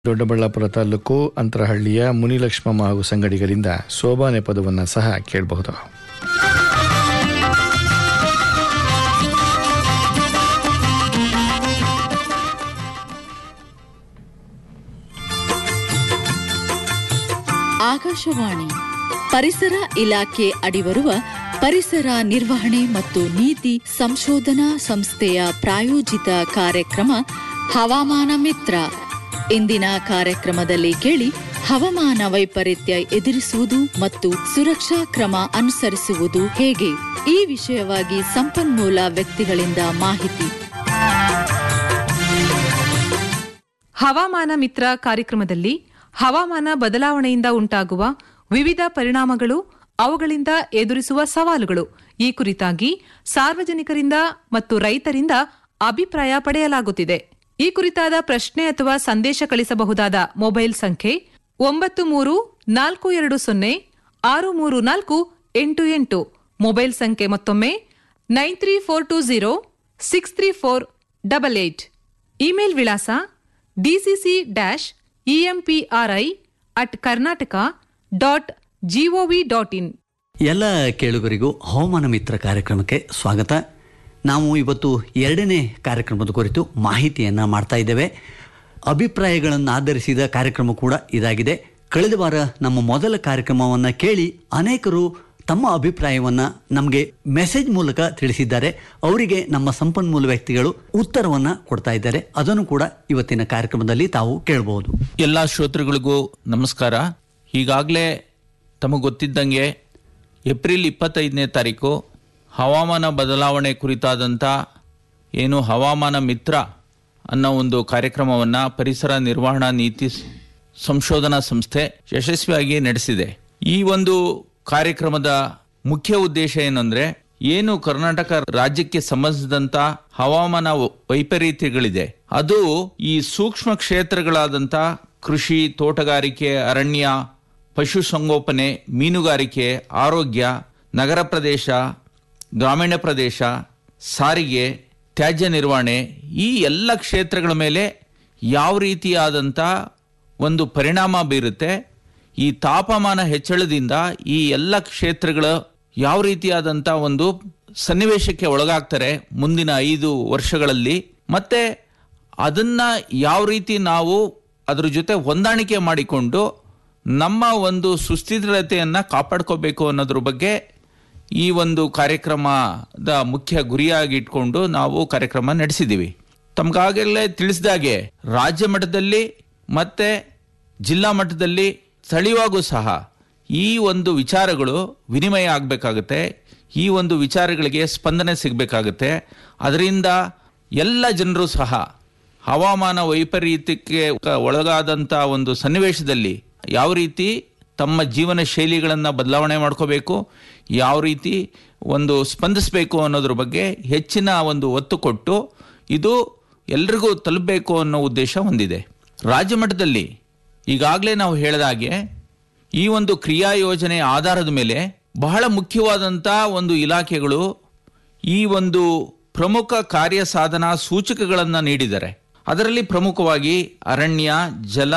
ದೊಡ್ಡಬಳ್ಳಾಪುರ ತಾಲೂಕು ಅಂತರಹಳ್ಳಿಯ ಮುನಿಲಕ್ಷ್ಮಮ್ಮ ಹಾಗೂ ಸಂಗಡಿಗರಿಂದ ಸೋಬಾನೆ ಪದವನ್ನು ಸಹ ಕೇಳಬಹುದು ಆಕಾಶವಾಣಿ ಪರಿಸರ ಇಲಾಖೆ ಅಡಿಬರುವ ಪರಿಸರ ನಿರ್ವಹಣೆ ಮತ್ತು ನೀತಿ ಸಂಶೋಧನಾ ಸಂಸ್ಥೆಯ ಪ್ರಾಯೋಜಿತ ಕಾರ್ಯಕ್ರಮ ಹವಾಮಾನ ಮಿತ್ರ ಇಂದಿನ ಕಾರ್ಯಕ್ರಮದಲ್ಲಿ ಕೇಳಿ ಹವಾಮಾನ ವೈಪರೀತ್ಯ ಎದುರಿಸುವುದು ಮತ್ತು ಸುರಕ್ಷಾ ಕ್ರಮ ಅನುಸರಿಸುವುದು ಹೇಗೆ ಈ ವಿಷಯವಾಗಿ ಸಂಪನ್ಮೂಲ ವ್ಯಕ್ತಿಗಳಿಂದ ಮಾಹಿತಿ ಹವಾಮಾನ ಮಿತ್ರ ಕಾರ್ಯಕ್ರಮದಲ್ಲಿ ಹವಾಮಾನ ಬದಲಾವಣೆಯಿಂದ ಉಂಟಾಗುವ ವಿವಿಧ ಪರಿಣಾಮಗಳು ಅವುಗಳಿಂದ ಎದುರಿಸುವ ಸವಾಲುಗಳು ಈ ಕುರಿತಾಗಿ ಸಾರ್ವಜನಿಕರಿಂದ ಮತ್ತು ರೈತರಿಂದ ಅಭಿಪ್ರಾಯ ಪಡೆಯಲಾಗುತ್ತಿದೆ ಈ ಕುರಿತಾದ ಪ್ರಶ್ನೆ ಅಥವಾ ಸಂದೇಶ ಕಳಿಸಬಹುದಾದ ಮೊಬೈಲ್ ಸಂಖ್ಯೆ ಒಂಬತ್ತು ಮೂರು ನಾಲ್ಕು ಎರಡು ಸೊನ್ನೆ ಆರು ಮೂರು ನಾಲ್ಕು ಎಂಟು ಎಂಟು ಮೊಬೈಲ್ ಸಂಖ್ಯೆ ಮತ್ತೊಮ್ಮೆ nine three four two zero six three four double eight email ವಿಳಾಸ DCC dash EMPRI at Karnataka dot gov dot in ಎಲ್ಲ ಕೇಳುಗರಿಗೂ ಹವಾಮಾನ ಮಿತ್ರ ಕಾರ್ಯಕ್ರಮಕ್ಕೆ ಸ್ವಾಗತ ನಾವು ಇವತ್ತು ಎರಡನೇ ಕಾರ್ಯಕ್ರಮದ ಕುರಿತು ಮಾಹಿತಿಯನ್ನು ಮಾಡ್ತಾ ಇದ್ದೇವೆ ಅಭಿಪ್ರಾಯಗಳನ್ನು ಆಧರಿಸಿದ ಕಾರ್ಯಕ್ರಮ ಕೂಡ ಇದಾಗಿದೆ ಕಳೆದ ವಾರ ನಮ್ಮ ಮೊದಲ ಕಾರ್ಯಕ್ರಮವನ್ನು ಕೇಳಿ ಅನೇಕರು ತಮ್ಮ ಅಭಿಪ್ರಾಯವನ್ನು ನಮಗೆ ಮೆಸೇಜ್ ಮೂಲಕ ತಿಳಿಸಿದ್ದಾರೆ ಅವರಿಗೆ ನಮ್ಮ ಸಂಪನ್ಮೂಲ ವ್ಯಕ್ತಿಗಳು ಉತ್ತರವನ್ನು ಕೊಡ್ತಾ ಇದ್ದಾರೆ ಅದನ್ನು ಕೂಡ ಇವತ್ತಿನ ಕಾರ್ಯಕ್ರಮದಲ್ಲಿ ತಾವು ಕೇಳಬಹುದು ಎಲ್ಲ ಶ್ರೋತೃಗಳಿಗೂ ನಮಸ್ಕಾರ ಈಗಾಗಲೇ ತಮಗೆ ಗೊತ್ತಿದ್ದಂಗೆ ಏಪ್ರಿಲ್ ಇಪ್ಪತ್ತೈದನೇ ತಾರೀಕು ಹವಾಮಾನ ಬದಲಾವಣೆ ಕುರಿತಾದಂಥ ಏನು ಹವಾಮಾನ ಮಿತ್ರ ಅನ್ನೋ ಒಂದು ಕಾರ್ಯಕ್ರಮವನ್ನು ಪರಿಸರ ನಿರ್ವಹಣಾ ನೀತಿ ಸ್- ಸಂಶೋಧನಾ ಸಂಸ್ಥೆ ಯಶಸ್ವಿಯಾಗಿ ನಡೆಸಿದೆ ಈ ಒಂದು ಕಾರ್ಯಕ್ರಮದ ಮುಖ್ಯ ಉದ್ದೇಶ ಏನಂದ್ರೆ ಏನು ಕರ್ನಾಟಕ ರಾಜ್ಯಕ್ಕೆ ಸಂಬಂಧಿಸಿದಂತ ಹವಾಮಾನ ವ- ವೈಪರೀತ್ಯಗಳಿದೆ ಅದು ಈ ಸೂಕ್ಷ್ಮ ಕ್ಷೇತ್ರಗಳಾದಂಥ ಕೃಷಿ ತೋಟಗಾರಿಕೆ ಅರಣ್ಯ ಪಶುಸಂಗೋಪನೆ ಮೀನುಗಾರಿಕೆ ಆರೋಗ್ಯ ನಗರ ಪ್ರದೇಶ ಗ್ರಾಮೀಣ ಪ್ರದೇಶ ಸಾರಿಗೆ ತ್ಯಾಜ್ಯ ನಿರ್ವಹಣೆ ಈ ಎಲ್ಲ ಕ್ಷೇತ್ರಗಳ ಮೇಲೆ ಯಾವ ರೀತಿಯಾದಂಥ ಒಂದು ಪರಿಣಾಮ ಬೀರುತ್ತೆ ಈ ತಾಪಮಾನ ಹೆಚ್ಚಳದಿಂದ ಈ ಎಲ್ಲ ಕ್ಷೇತ್ರಗಳು ಯಾವ ರೀತಿಯಾದಂಥ ಒಂದು ಸನ್ನಿವೇಶಕ್ಕೆ ಒಳಗಾಗ್ತಾರೆ ಮುಂದಿನ ಐದು ವರ್ಷಗಳಲ್ಲಿ ಮತ್ತೆ ಅದನ್ನ ಯಾವ ರೀತಿ ನಾವು ಅದ್ರ ಜೊತೆ ಹೊಂದಾಣಿಕೆ ಮಾಡಿಕೊಂಡು ನಮ್ಮ ಒಂದು ಸುಸ್ಥಿರತೆಯನ್ನ ಕಾಪಾಡ್ಕೋಬೇಕು ಅನ್ನೋದ್ರ ಬಗ್ಗೆ ಈ ಒಂದು ಕಾರ್ಯಕ್ರಮದ ಮುಖ್ಯ ಗುರಿಯಾಗಿ ಇಟ್ಕೊಂಡು ನಾವು ಕಾರ್ಯಕ್ರಮ ನಡೆಸಿದ್ದೀವಿ ತಮ್ಗಾಗಲೇ ತಿಳಿಸಿದಾಗೆ ರಾಜ್ಯ ಮಟ್ಟದಲ್ಲಿ ಮತ್ತೆ ಜಿಲ್ಲಾ ಮಟ್ಟದಲ್ಲಿ ಸ್ಥಳೀಯವಾಗೂ ಸಹ ಈ ಒಂದು ವಿಚಾರಗಳು ವಿನಿಮಯ ಆಗಬೇಕಾಗುತ್ತೆ ಈ ಒಂದು ವಿಚಾರಗಳಿಗೆ ಸ್ಪಂದನೆ ಸಿಗಬೇಕಾಗುತ್ತೆ ಅದರಿಂದ ಎಲ್ಲ ಜನರು ಸಹ ಹವಾಮಾನ ವೈಪರೀತ್ಯಕ್ಕೆ ಒಳಗಾದಂಥ ಒಂದು ಸನ್ನಿವೇಶದಲ್ಲಿ ಯಾವ ರೀತಿ ತಮ್ಮ ಜೀವನ ಶೈಲಿಗಳನ್ನು ಬದಲಾವಣೆ ಮಾಡ್ಕೋಬೇಕು ಯಾವ ರೀತಿ ಒಂದು ಸ್ಪಂದಿಸಬೇಕು ಅನ್ನೋದ್ರ ಬಗ್ಗೆ ಹೆಚ್ಚಿನ ಒಂದು ಒತ್ತು ಕೊಟ್ಟು ಇದು ಎಲ್ರಿಗೂ ತಲುಪಬೇಕು ಅನ್ನೋ ಉದ್ದೇಶ ಹೊಂದಿದೆ ರಾಜ್ಯ ಮಟ್ಟದಲ್ಲಿ ಈಗಾಗಲೇ ನಾವು ಹೇಳಿದ ಹಾಗೆ ಈ ಒಂದು ಕ್ರಿಯಾ ಯೋಜನೆ ಆಧಾರದ ಮೇಲೆ ಬಹಳ ಮುಖ್ಯವಾದಂಥ ಒಂದು ಇಲಾಖೆಗಳು ಈ ಒಂದು ಪ್ರಮುಖ ಕಾರ್ಯ ಸಾಧನ ಸೂಚಕಗಳನ್ನು ನೀಡಿದ್ದಾರೆ ಅದರಲ್ಲಿ ಪ್ರಮುಖವಾಗಿ ಅರಣ್ಯ ಜಲ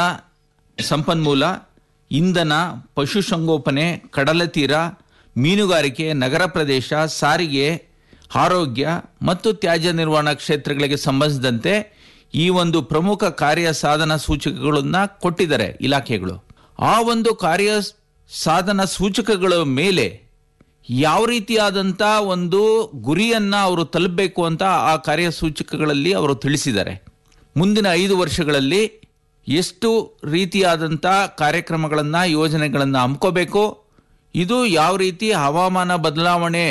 ಸಂಪನ್ಮೂಲ ಇಂಧನ ಪಶುಸಂಗೋಪನೆ ಕಡಲತೀರ ಮೀನುಗಾರಿಕೆ ನಗರ ಪ್ರದೇಶ ಸಾರಿಗೆ ಆರೋಗ್ಯ ಮತ್ತು ತ್ಯಾಜ್ಯ ನಿರ್ವಹಣಾ ಕ್ಷೇತ್ರಗಳಿಗೆ ಸಂಬಂಧಿಸಿದಂತೆ ಈ ಒಂದು ಪ್ರಮುಖ ಕಾರ್ಯ ಸಾಧನ ಸೂಚಕಗಳನ್ನ ಕೊಟ್ಟಿದ್ದಾರೆ ಇಲಾಖೆಗಳು ಆ ಒಂದು ಕಾರ್ಯ ಸಾಧನ ಸೂಚಕಗಳ ಮೇಲೆ ಯಾವ ರೀತಿಯಾದಂಥ ಒಂದು ಗುರಿಯನ್ನ ಅವರು ತಲುಪಬೇಕು ಅಂತ ಆ ಕಾರ್ಯಸೂಚಕಗಳಲ್ಲಿ ಅವರು ತಿಳಿಸಿದ್ದಾರೆ ಮುಂದಿನ ಐದು ವರ್ಷಗಳಲ್ಲಿ ಎಷ್ಟು ರೀತಿಯಾದಂಥ ಕಾರ್ಯಕ್ರಮಗಳನ್ನು ಯೋಜನೆಗಳನ್ನು ಹಮ್ಕೋಬೇಕು ಇದು ಯಾವ ರೀತಿ ಹವಾಮಾನ ಬದಲಾವಣೆ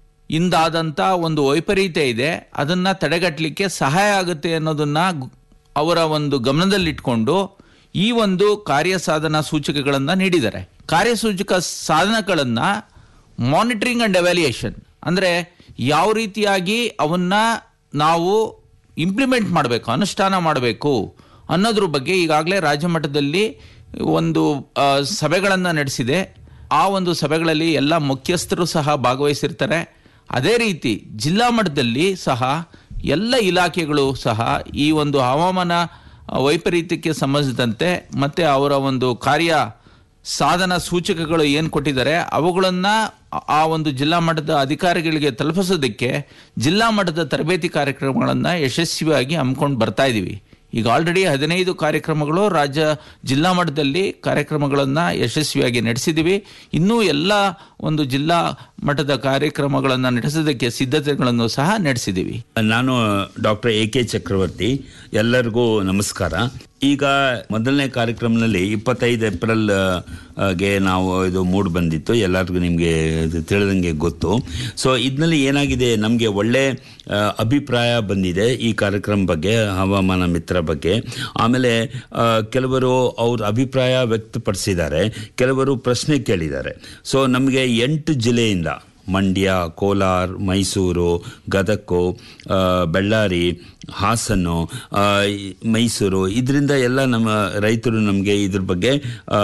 ಇಂದಾದಂಥ ಒಂದು ವೈಪರೀತ್ಯ ಇದೆ ಅದನ್ನ ತಡೆಗಟ್ಟಲಿಕ್ಕೆ ಸಹಾಯ ಆಗುತ್ತೆ ಅನ್ನೋದನ್ನ ಗು- ಅವರ ಒಂದು ಗಮನದಲ್ಲಿಟ್ಕೊಂಡು ಈ ಒಂದು ಕಾರ್ಯ ಸಾಧನ ಸೂಚಕಗಳನ್ನು ನೀಡಿದ್ದಾರೆ ಕಾರ್ಯಸೂಚಕ ಸಾಧನಗಳನ್ನ ಮಾನಿಟರಿಂಗ್ ಅಂಡ್ ಎವ್ಯಾಲ್ಯೂಯೇಷನ್ ಅಂದ್ರೆ ಯಾವ ರೀತಿಯಾಗಿ ಅವನ್ನ ನಾವು ಇಂಪ್ಲಿಮೆಂಟ್ ಮಾಡಬೇಕು ಅನುಷ್ಠಾನ ಮಾಡಬೇಕು ಅನ್ನೋದ್ರ ಬಗ್ಗೆ ಈಗಾಗಲೇ ರಾಜ್ಯ ಮಟ್ಟದಲ್ಲಿ ಒಂದು ಸಭೆಗಳನ್ನು ನಡೆಸಿದೆ ಆ ಒಂದು ಸಭೆಗಳಲ್ಲಿ ಎಲ್ಲ ಮುಖ್ಯಸ್ಥರು ಸಹ ಭಾಗವಹಿಸಿರ್ತಾರೆ ಅದೇ ರೀತಿ ಜಿಲ್ಲಾ ಮಟ್ಟದಲ್ಲಿ ಸಹ ಎಲ್ಲ ಇಲಾಖೆಗಳು ಸಹ ಈ ಒಂದು ಹವಾಮಾನ ವೈಪರೀತ್ಯಕ್ಕೆ ಸಂಬಂಧಿಸಿದಂತೆ ಮತ್ತು ಅವರ ಒಂದು ಕಾರ್ಯ ಸಾಧನ ಸೂಚಕಗಳು ಏನು ಕೊಟ್ಟಿದ್ದಾರೆ ಅವುಗಳನ್ನು ಆ ಒಂದು ಜಿಲ್ಲಾ ಮಟ್ಟದ ಅಧಿಕಾರಿಗಳಿಗೆ ತಲುಪಿಸೋದಕ್ಕೆ ಜಿಲ್ಲಾ ಮಟ್ಟದ ತರಬೇತಿ ಕಾರ್ಯಕ್ರಮಗಳನ್ನು ಯಶಸ್ವಿಯಾಗಿ ಹಮ್ಮಿಕೊಂಡು ಬರ್ತಾ ಇದ್ದೀವಿ ಈಗ ಆಲ್ರೆಡಿ ಹದಿನೈದು ಕಾರ್ಯಕ್ರಮಗಳು ರಾಜ್ಯ ಜಿಲ್ಲಾ ಮಟ್ಟದಲ್ಲಿ ಕಾರ್ಯಕ್ರಮಗಳನ್ನು ಯಶಸ್ವಿಯಾಗಿ ನಡೆಸಿದ್ದೀವಿ ಇನ್ನೂ ಎಲ್ಲ ಒಂದು ಜಿಲ್ಲಾ ಮಟ್ಟದ ಕಾರ್ಯಕ್ರಮಗಳನ್ನು ನಡೆಸೋದಕ್ಕೆ ಸಿದ್ಧತೆಗಳನ್ನು ಸಹ ನಡೆಸಿದ್ದೀವಿ ನಾನು ಡಾಕ್ಟರ್ ಎ ಕೆ ಚಕ್ರವರ್ತಿ ಎಲ್ಲರಿಗೂ ನಮಸ್ಕಾರ ಈಗ ಮೊದಲನೇ ಕಾರ್ಯಕ್ರಮದಲ್ಲಿ ಇಪ್ಪತ್ತೈದು ಏಪ್ರಿಲ್ ಆ, ಗೆ ನಾವು ಇದು ಮೂಡ್ ಬಂದಿತ್ತು ಎಲ್ಲರಿಗೂ ನಿಮಗೆ ತಿಳಿದಂಗೆ ಗೊತ್ತು ಸೊ ಇದರಲ್ಲಿ ಏನಾಗಿದೆ ನಮಗೆ ಒಳ್ಳೆ ಆ, ಅಭಿಪ್ರಾಯ ಬಂದಿದೆ ಈ ಕಾರ್ಯಕ್ರಮ ಬಗ್ಗೆ ಹವಾಮಾನ ಮಿತ್ರ ಬಗ್ಗೆ ಆಮೇಲೆ ಆ, ಕೆಲವರು ಅವ್ರ ಅಭಿಪ್ರಾಯ ವ್ಯಕ್ತಪಡಿಸಿದ್ದಾರೆ ಕೆಲವರು ಪ್ರಶ್ನೆ ಕೇಳಿದ್ದಾರೆ ಸೊ ನಮಗೆ ಎಂಟು ಜಿಲ್ಲೆಯಿಂದ ಮಂಡ್ಯ ಕೋಲಾರ ಮೈಸೂರು ಗದಗು ಆ, ಬಳ್ಳಾರಿ ಹಾಸನ್ನು ಆ, ಈ ಮೈಸೂರು ಇದರಿಂದ ಎಲ್ಲ ನಮ್ಮ ರೈತರು ನಮಗೆ ಇದ್ರ ಬಗ್ಗೆ ಆ,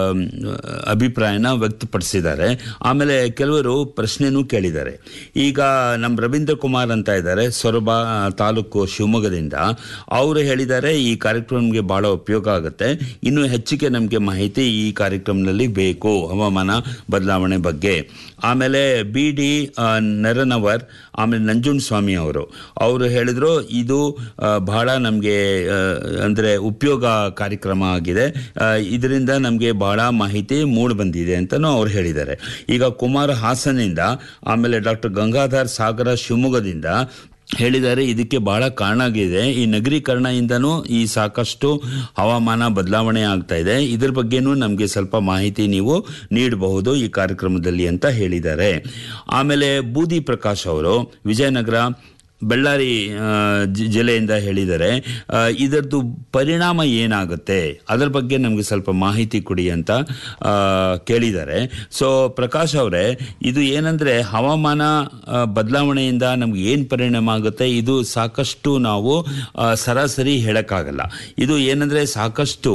ಅಭಿಪ್ರಾಯನ ವ್ಯಕ್ತಪಡಿಸಿದ್ದಾರೆ ಆಮೇಲೆ ಕೆಲವರು ಪ್ರಶ್ನೆನೂ ಕೇಳಿದ್ದಾರೆ ಈಗ ನಮ್ಮ ರವೀಂದ್ರ ಕುಮಾರ್ ಅಂತ ಇದ್ದಾರೆ ಸೊರಬ ತಾಲೂಕು ಶಿವಮೊಗ್ಗದಿಂದ ಅವರು ಹೇಳಿದ್ದಾರೆ ಈ ಕಾರ್ಯಕ್ರಮ ನಮಗೆ ಬಹಳ ಉಪಯೋಗ ಆಗುತ್ತೆ ಇನ್ನು ಹೆಚ್ಚಿಗೆ ನಮಗೆ ಮಾಹಿತಿ ಈ ಕಾರ್ಯಕ್ರಮದಲ್ಲಿ ಬೇಕು ಹವಾಮಾನ ಬದಲಾವಣೆ ಬಗ್ಗೆ ಆಮೇಲೆ ಬಿ ಡಿ ನರನವರ್ ಆಮೇಲೆ ನಂಜುಂಡ ಸ್ವಾಮಿ ಅವರು ಅವರು ಹೇಳಿದ್ರು ಇದು ಆ, ಬಹಳ ನಮಗೆ ಅಂದರೆ ಉಪಯೋಗ ಕಾರ್ಯಕ್ರಮ ಆಗಿದೆ ಆ, ಇದರಿಂದ ನಮಗೆ ಬಹಳ ಮಾಹಿತಿ ಮೂಡ್ ಬಂದಿದೆ ಅಂತಲೂ ಅವ್ರು ಹೇಳಿದ್ದಾರೆ ಈಗ ಕುಮಾರ್ ಹಾಸನಿಂದ ಆಮೇಲೆ ಡಾಕ್ಟರ್ ಗಂಗಾಧರ್ ಸಾಗರ ಶಿವಮೊಗ್ಗದಿಂದ ಹೇಳಿದ್ದಾರೆ ಇದಕ್ಕೆ ಬಹಳ ಕಾರಣ ಆಗಿದೆ ಈ ನಗರೀಕರಣದಿಂದನೂ ಈ ಸಾಕಷ್ಟು ಹವಾಮಾನ ಬದಲಾವಣೆ ಆಗ್ತಾ ಇದೆ ಇದ್ರ ಬಗ್ಗೆನೂ ನಮಗೆ ಸ್ವಲ್ಪ ಮಾಹಿತಿ ನೀವು ನೀಡಬಹುದು ಈ ಕಾರ್ಯಕ್ರಮದಲ್ಲಿ ಅಂತ ಹೇಳಿದ್ದಾರೆ ಆಮೇಲೆ ಬೂದಿ ಪ್ರಕಾಶ್ ಅವರು ವಿಜಯನಗರ ಬಳ್ಳಾರಿ ಆ, ಜಿ- ಜಿಲ್ಲೆಯಿಂದ ಹೇಳಿದ್ದಾರೆ ಆ, ಇದರದ್ದು ಪರಿಣಾಮ ಏನಾಗುತ್ತೆ ಅದರ ಬಗ್ಗೆ ನಮಗೆ ಸ್ವಲ್ಪ ಮಾಹಿತಿ ಕೊಡಿ ಅಂತ ಆ, ಕೇಳಿದ್ದಾರೆ ಸೊ ಪ್ರಕಾಶ್ ಅವರೇ ಇದು ಏನಂದ್ರೆ ಹವಾಮಾನ ಆ, ಬದಲಾವಣೆಯಿಂದ ನಮ್ಗೆ ಏನು ಪರಿಣಾಮ ಆಗುತ್ತೆ ಇದು ಸಾಕಷ್ಟು ನಾವು ಆ, ಸರಾಸರಿ ಹೇಳಕ್ಕಾಗಲ್ಲ ಇದು ಏನಂದ್ರೆ ಸಾಕಷ್ಟು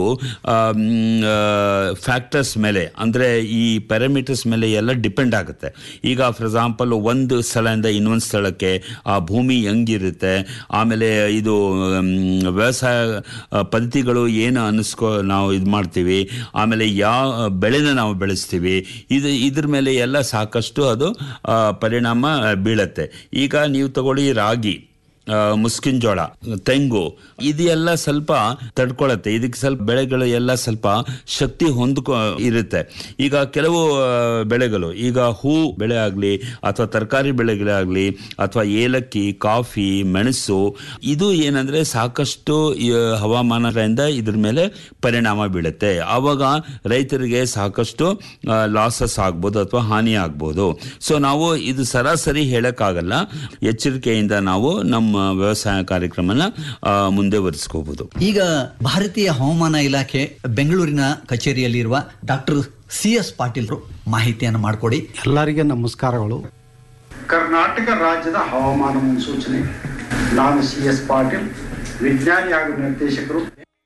ಫ್ಯಾಕ್ಟರ್ಸ್ ಮೇಲೆ ಅಂದ್ರೆ ಈ ಪ್ಯಾರಾಮೀಟರ್ಸ್ ಮೇಲೆ ಎಲ್ಲ ಡಿಪೆಂಡ್ ಆಗುತ್ತೆ ಈಗ ಫಾರ್ ಎಕ್ಸಾಂಪಲ್ ಒಂದು ಸ್ಥಳದಿಂದ ಇನ್ನೊಂದು ಸ್ಥಳಕ್ಕೆ ಆ ಭೂಮಿ ಹೆಂಗಿರುತ್ತೆ ಆಮೇಲೆ ಇದು ಮ್, ವ್ಯವಸಾಯ ಆ, ಪದ್ಧತಿಗಳು ಏನು ಅನ್ನಿಸ್ಕೊ ನಾವು ಇದು ಮಾಡ್ತೀವಿ ಆಮೇಲೆ ಯಾವ ಬೆಳೆನ ನಾವು ಬೆಳೆಸ್ತೀವಿ ಇದು ಇದ್ರ ಮೇಲೆ ಎಲ್ಲ ಸಾಕಷ್ಟು ಅದು ಆ, ಪರಿಣಾಮ ಬೀಳತ್ತೆ ಈಗ ನೀವು ತಗೊಳ್ಳಿ ರಾಗಿ ಆ, ಮುಸ್ಕಿನ್ ಜೋಳ ತೆಂಗು ಇದೆಲ್ಲ ಸ್ವಲ್ಪ ತಡ್ಕೊಳತ್ತೆ ಇದಕ್ಕೆ ಸ್ವಲ್ಪ ಬೆಳೆಗಳು ಎಲ್ಲ ಸ್ವಲ್ಪ ಶಕ್ತಿ ಹೊಂದ್ಕೊ ಇರುತ್ತೆ ಈಗ ಕೆಲವು ಆ, ಬೆಳೆಗಳು ಈಗ ಹೂ ಬೆಳೆ ಆಗಲಿ ಅಥವಾ ತರಕಾರಿ ಬೆಳೆಗಳೇ ಆಗಲಿ ಅಥವಾ ಏಲಕ್ಕಿ ಕಾಫಿ ಮೆಣಸು ಇದು ಏನಂದ್ರೆ ಸಾಕಷ್ಟು ಈ, ಹವಾಮಾನದಿಂದ ಇದ್ರ ಮೇಲೆ ಪರಿಣಾಮ ಬೀಳುತ್ತೆ ಆವಾಗ ರೈತರಿಗೆ ಸಾಕಷ್ಟು ಲಾಸಸ್ ಆಗ್ಬೋದು ಅಥವಾ ಹಾನಿ ಆಗ್ಬೋದು ಸೊ ನಾವು ಇದು ಸರಾಸರಿ ಹೇಳಕ್ಕಾಗಲ್ಲ ಎಚ್ಚರಿಕೆಯಿಂದ ನಾವು ನಮ್ಮ ವ್ಯವಸಾಯ ಕಾರ್ಯಕ್ರಮನ ಆ, ಮುಂದೆ ವರಿಸ್ಕೋಬಹುದು ಈಗ ಭಾರತೀಯ ಹವಾಮಾನ ಇಲಾಖೆ ಬೆಂಗಳೂರಿನ ಕಚೇರಿಯಲ್ಲಿರುವ ಡಾಕ್ಟರ್ ಸಿ ಎಸ್ ಪಾಟೀಲ್ರು ಮಾಹಿತಿಯನ್ನು ಮಾಡಿಕೊಡಿ ಎಲ್ಲರಿಗೆ ನಮಸ್ಕಾರಗಳು ಕರ್ನಾಟಕ ರಾಜ್ಯದ ಹವಾಮಾನ ಮುನ್ಸೂಚನೆ ನಾನು ಸಿ ಎಸ್ ಪಾಟೀಲ್ ವಿಜ್ಞಾನಿ ಹಾಗೂ ನಿರ್ದೇಶಕರು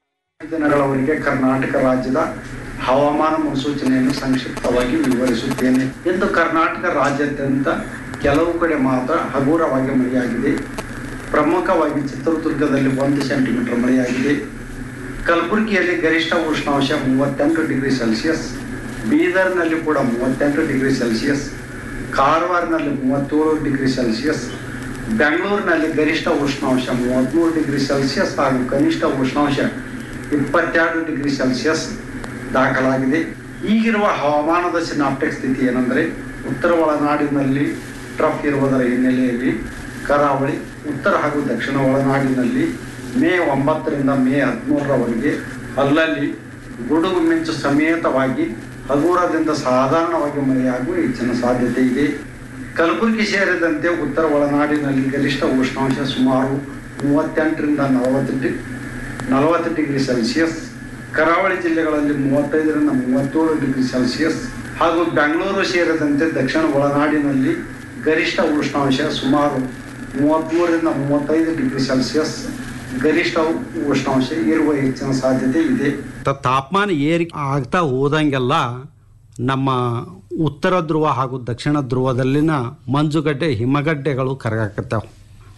ದಿನಗಳವರೆಗೆ ಕರ್ನಾಟಕ ರಾಜ್ಯದ ಹವಾಮಾನ ಮುನ್ಸೂಚನೆಯನ್ನು ಸಂಕ್ಷಿಪ್ತವಾಗಿ ವಿವರಿಸುತ್ತೇನೆ ಇಂದು ಕರ್ನಾಟಕ ರಾಜ್ಯಾದ್ಯಂತ ಕೆಲವು ಕಡೆ ಮಾತ್ರ ಹಗುರವಾಗಿ ಮಳೆಯಾಗಿದೆ ಪ್ರಮುಖವಾಗಿ ಚಿತ್ರದುರ್ಗದಲ್ಲಿ ಒಂದು ಸೆಂಟಿಮೀಟರ್ ಮಳೆಯಾಗಿದೆ ಕಲಬುರಗಿಯಲ್ಲಿ ಗರಿಷ್ಠ ಉಷ್ಣಾಂಶ ಮೂವತ್ತೆಂಟು ಡಿಗ್ರಿ ಸೆಲ್ಸಿಯಸ್ ಬೀದರ್ನಲ್ಲಿ ಕೂಡ ಮೂವತ್ತೆಂಟು ಡಿಗ್ರಿ ಸೆಲ್ಸಿಯಸ್ ಕಾರವಾರನಲ್ಲಿ ಮೂವತ್ತೇಳು ಡಿಗ್ರಿ ಸೆಲ್ಸಿಯಸ್ ಬೆಂಗಳೂರಿನಲ್ಲಿ ಗರಿಷ್ಠ ಉಷ್ಣಾಂಶ ಮೂವತ್ತ್ಮೂರು ಡಿಗ್ರಿ ಸೆಲ್ಸಿಯಸ್ ಹಾಗೂ ಕನಿಷ್ಠ ಉಷ್ಣಾಂಶ ಇಪ್ಪತ್ತೆರಡು ಡಿಗ್ರಿ ಸೆಲ್ಸಿಯಸ್ ದಾಖಲಾಗಿದೆ ಈಗಿರುವ ಹವಾಮಾನದ ಸಿನಾಪ್ಟಿಕ್ ಸ್ಥಿತಿ ಏನೆಂದರೆ ಉತ್ತರ ಒಳನಾಡಿನಲ್ಲಿ ಟ್ರಫ್ ಇರುವುದರ ಹಿನ್ನೆಲೆಯಲ್ಲಿ ಕರಾವಳಿ ಉತ್ತರ ಹಾಗೂ ದಕ್ಷಿಣ ಒಳನಾಡಿನಲ್ಲಿ ಮೇ ಒಂಬತ್ತರಿಂದ ಮೇ ಹದಿಮೂರರವರೆಗೆ ಅಲ್ಲಲ್ಲಿ ಗುಡುಗು ಮಿಂಚು ಸಮೇತವಾಗಿ ಹಗುರದಿಂದ ಸಾಧಾರಣವಾಗಿ ಮಳೆಯಾಗುವ ಹೆಚ್ಚಿನ ಸಾಧ್ಯತೆ ಇದೆ ಕಲಬುರಗಿ ಸೇರಿದಂತೆ ಉತ್ತರ ಒಳನಾಡಿನಲ್ಲಿ ಗರಿಷ್ಠ ಉಷ್ಣಾಂಶ ಸುಮಾರು ಮೂವತ್ತೆಂಟರಿಂದ ನಲವತ್ತು ಡಿ ನಲವತ್ತು ಡಿಗ್ರಿ ಸೆಲ್ಸಿಯಸ್ ಕರಾವಳಿ ಜಿಲ್ಲೆಗಳಲ್ಲಿ ಮೂವತ್ತೈದರಿಂದ ಮೂವತ್ತೇಳು ಡಿಗ್ರಿ ಸೆಲ್ಸಿಯಸ್ ಹಾಗೂ ಬೆಂಗಳೂರು ಸೇರಿದಂತೆ ದಕ್ಷಿಣ ಒಳನಾಡಿನಲ್ಲಿ ಗರಿಷ್ಠ ಉಷ್ಣಾಂಶ ಸುಮಾರು ಮೂವತ್ತ್ಮೂರರಿಂದ ಮೂವತ್ತೈದು ಡಿಗ್ರಿ ಸೆಲ್ಸಿಯಸ್ ಗರಿಷ್ಠ ಉಷ್ಣಾಂಶ ಇರುವ ಹೆಚ್ಚಿನ ಸಾಧ್ಯತೆ ಇದೆ ತ- ತಾಪಮಾನ ಏರಿಕೆ ಆಗ್ತಾ ಹೋದಂಗೆಲ್ಲ ನಮ್ಮ ಉತ್ತರ ಧ್ರುವ ಹಾಗೂ ದಕ್ಷಿಣ ಧ್ರುವದಲ್ಲಿನ ಮಂಜುಗಡ್ಡೆ ಹಿಮಗಡ್ಡೆಗಳು ಕರಗಾಕತ್ತಾವ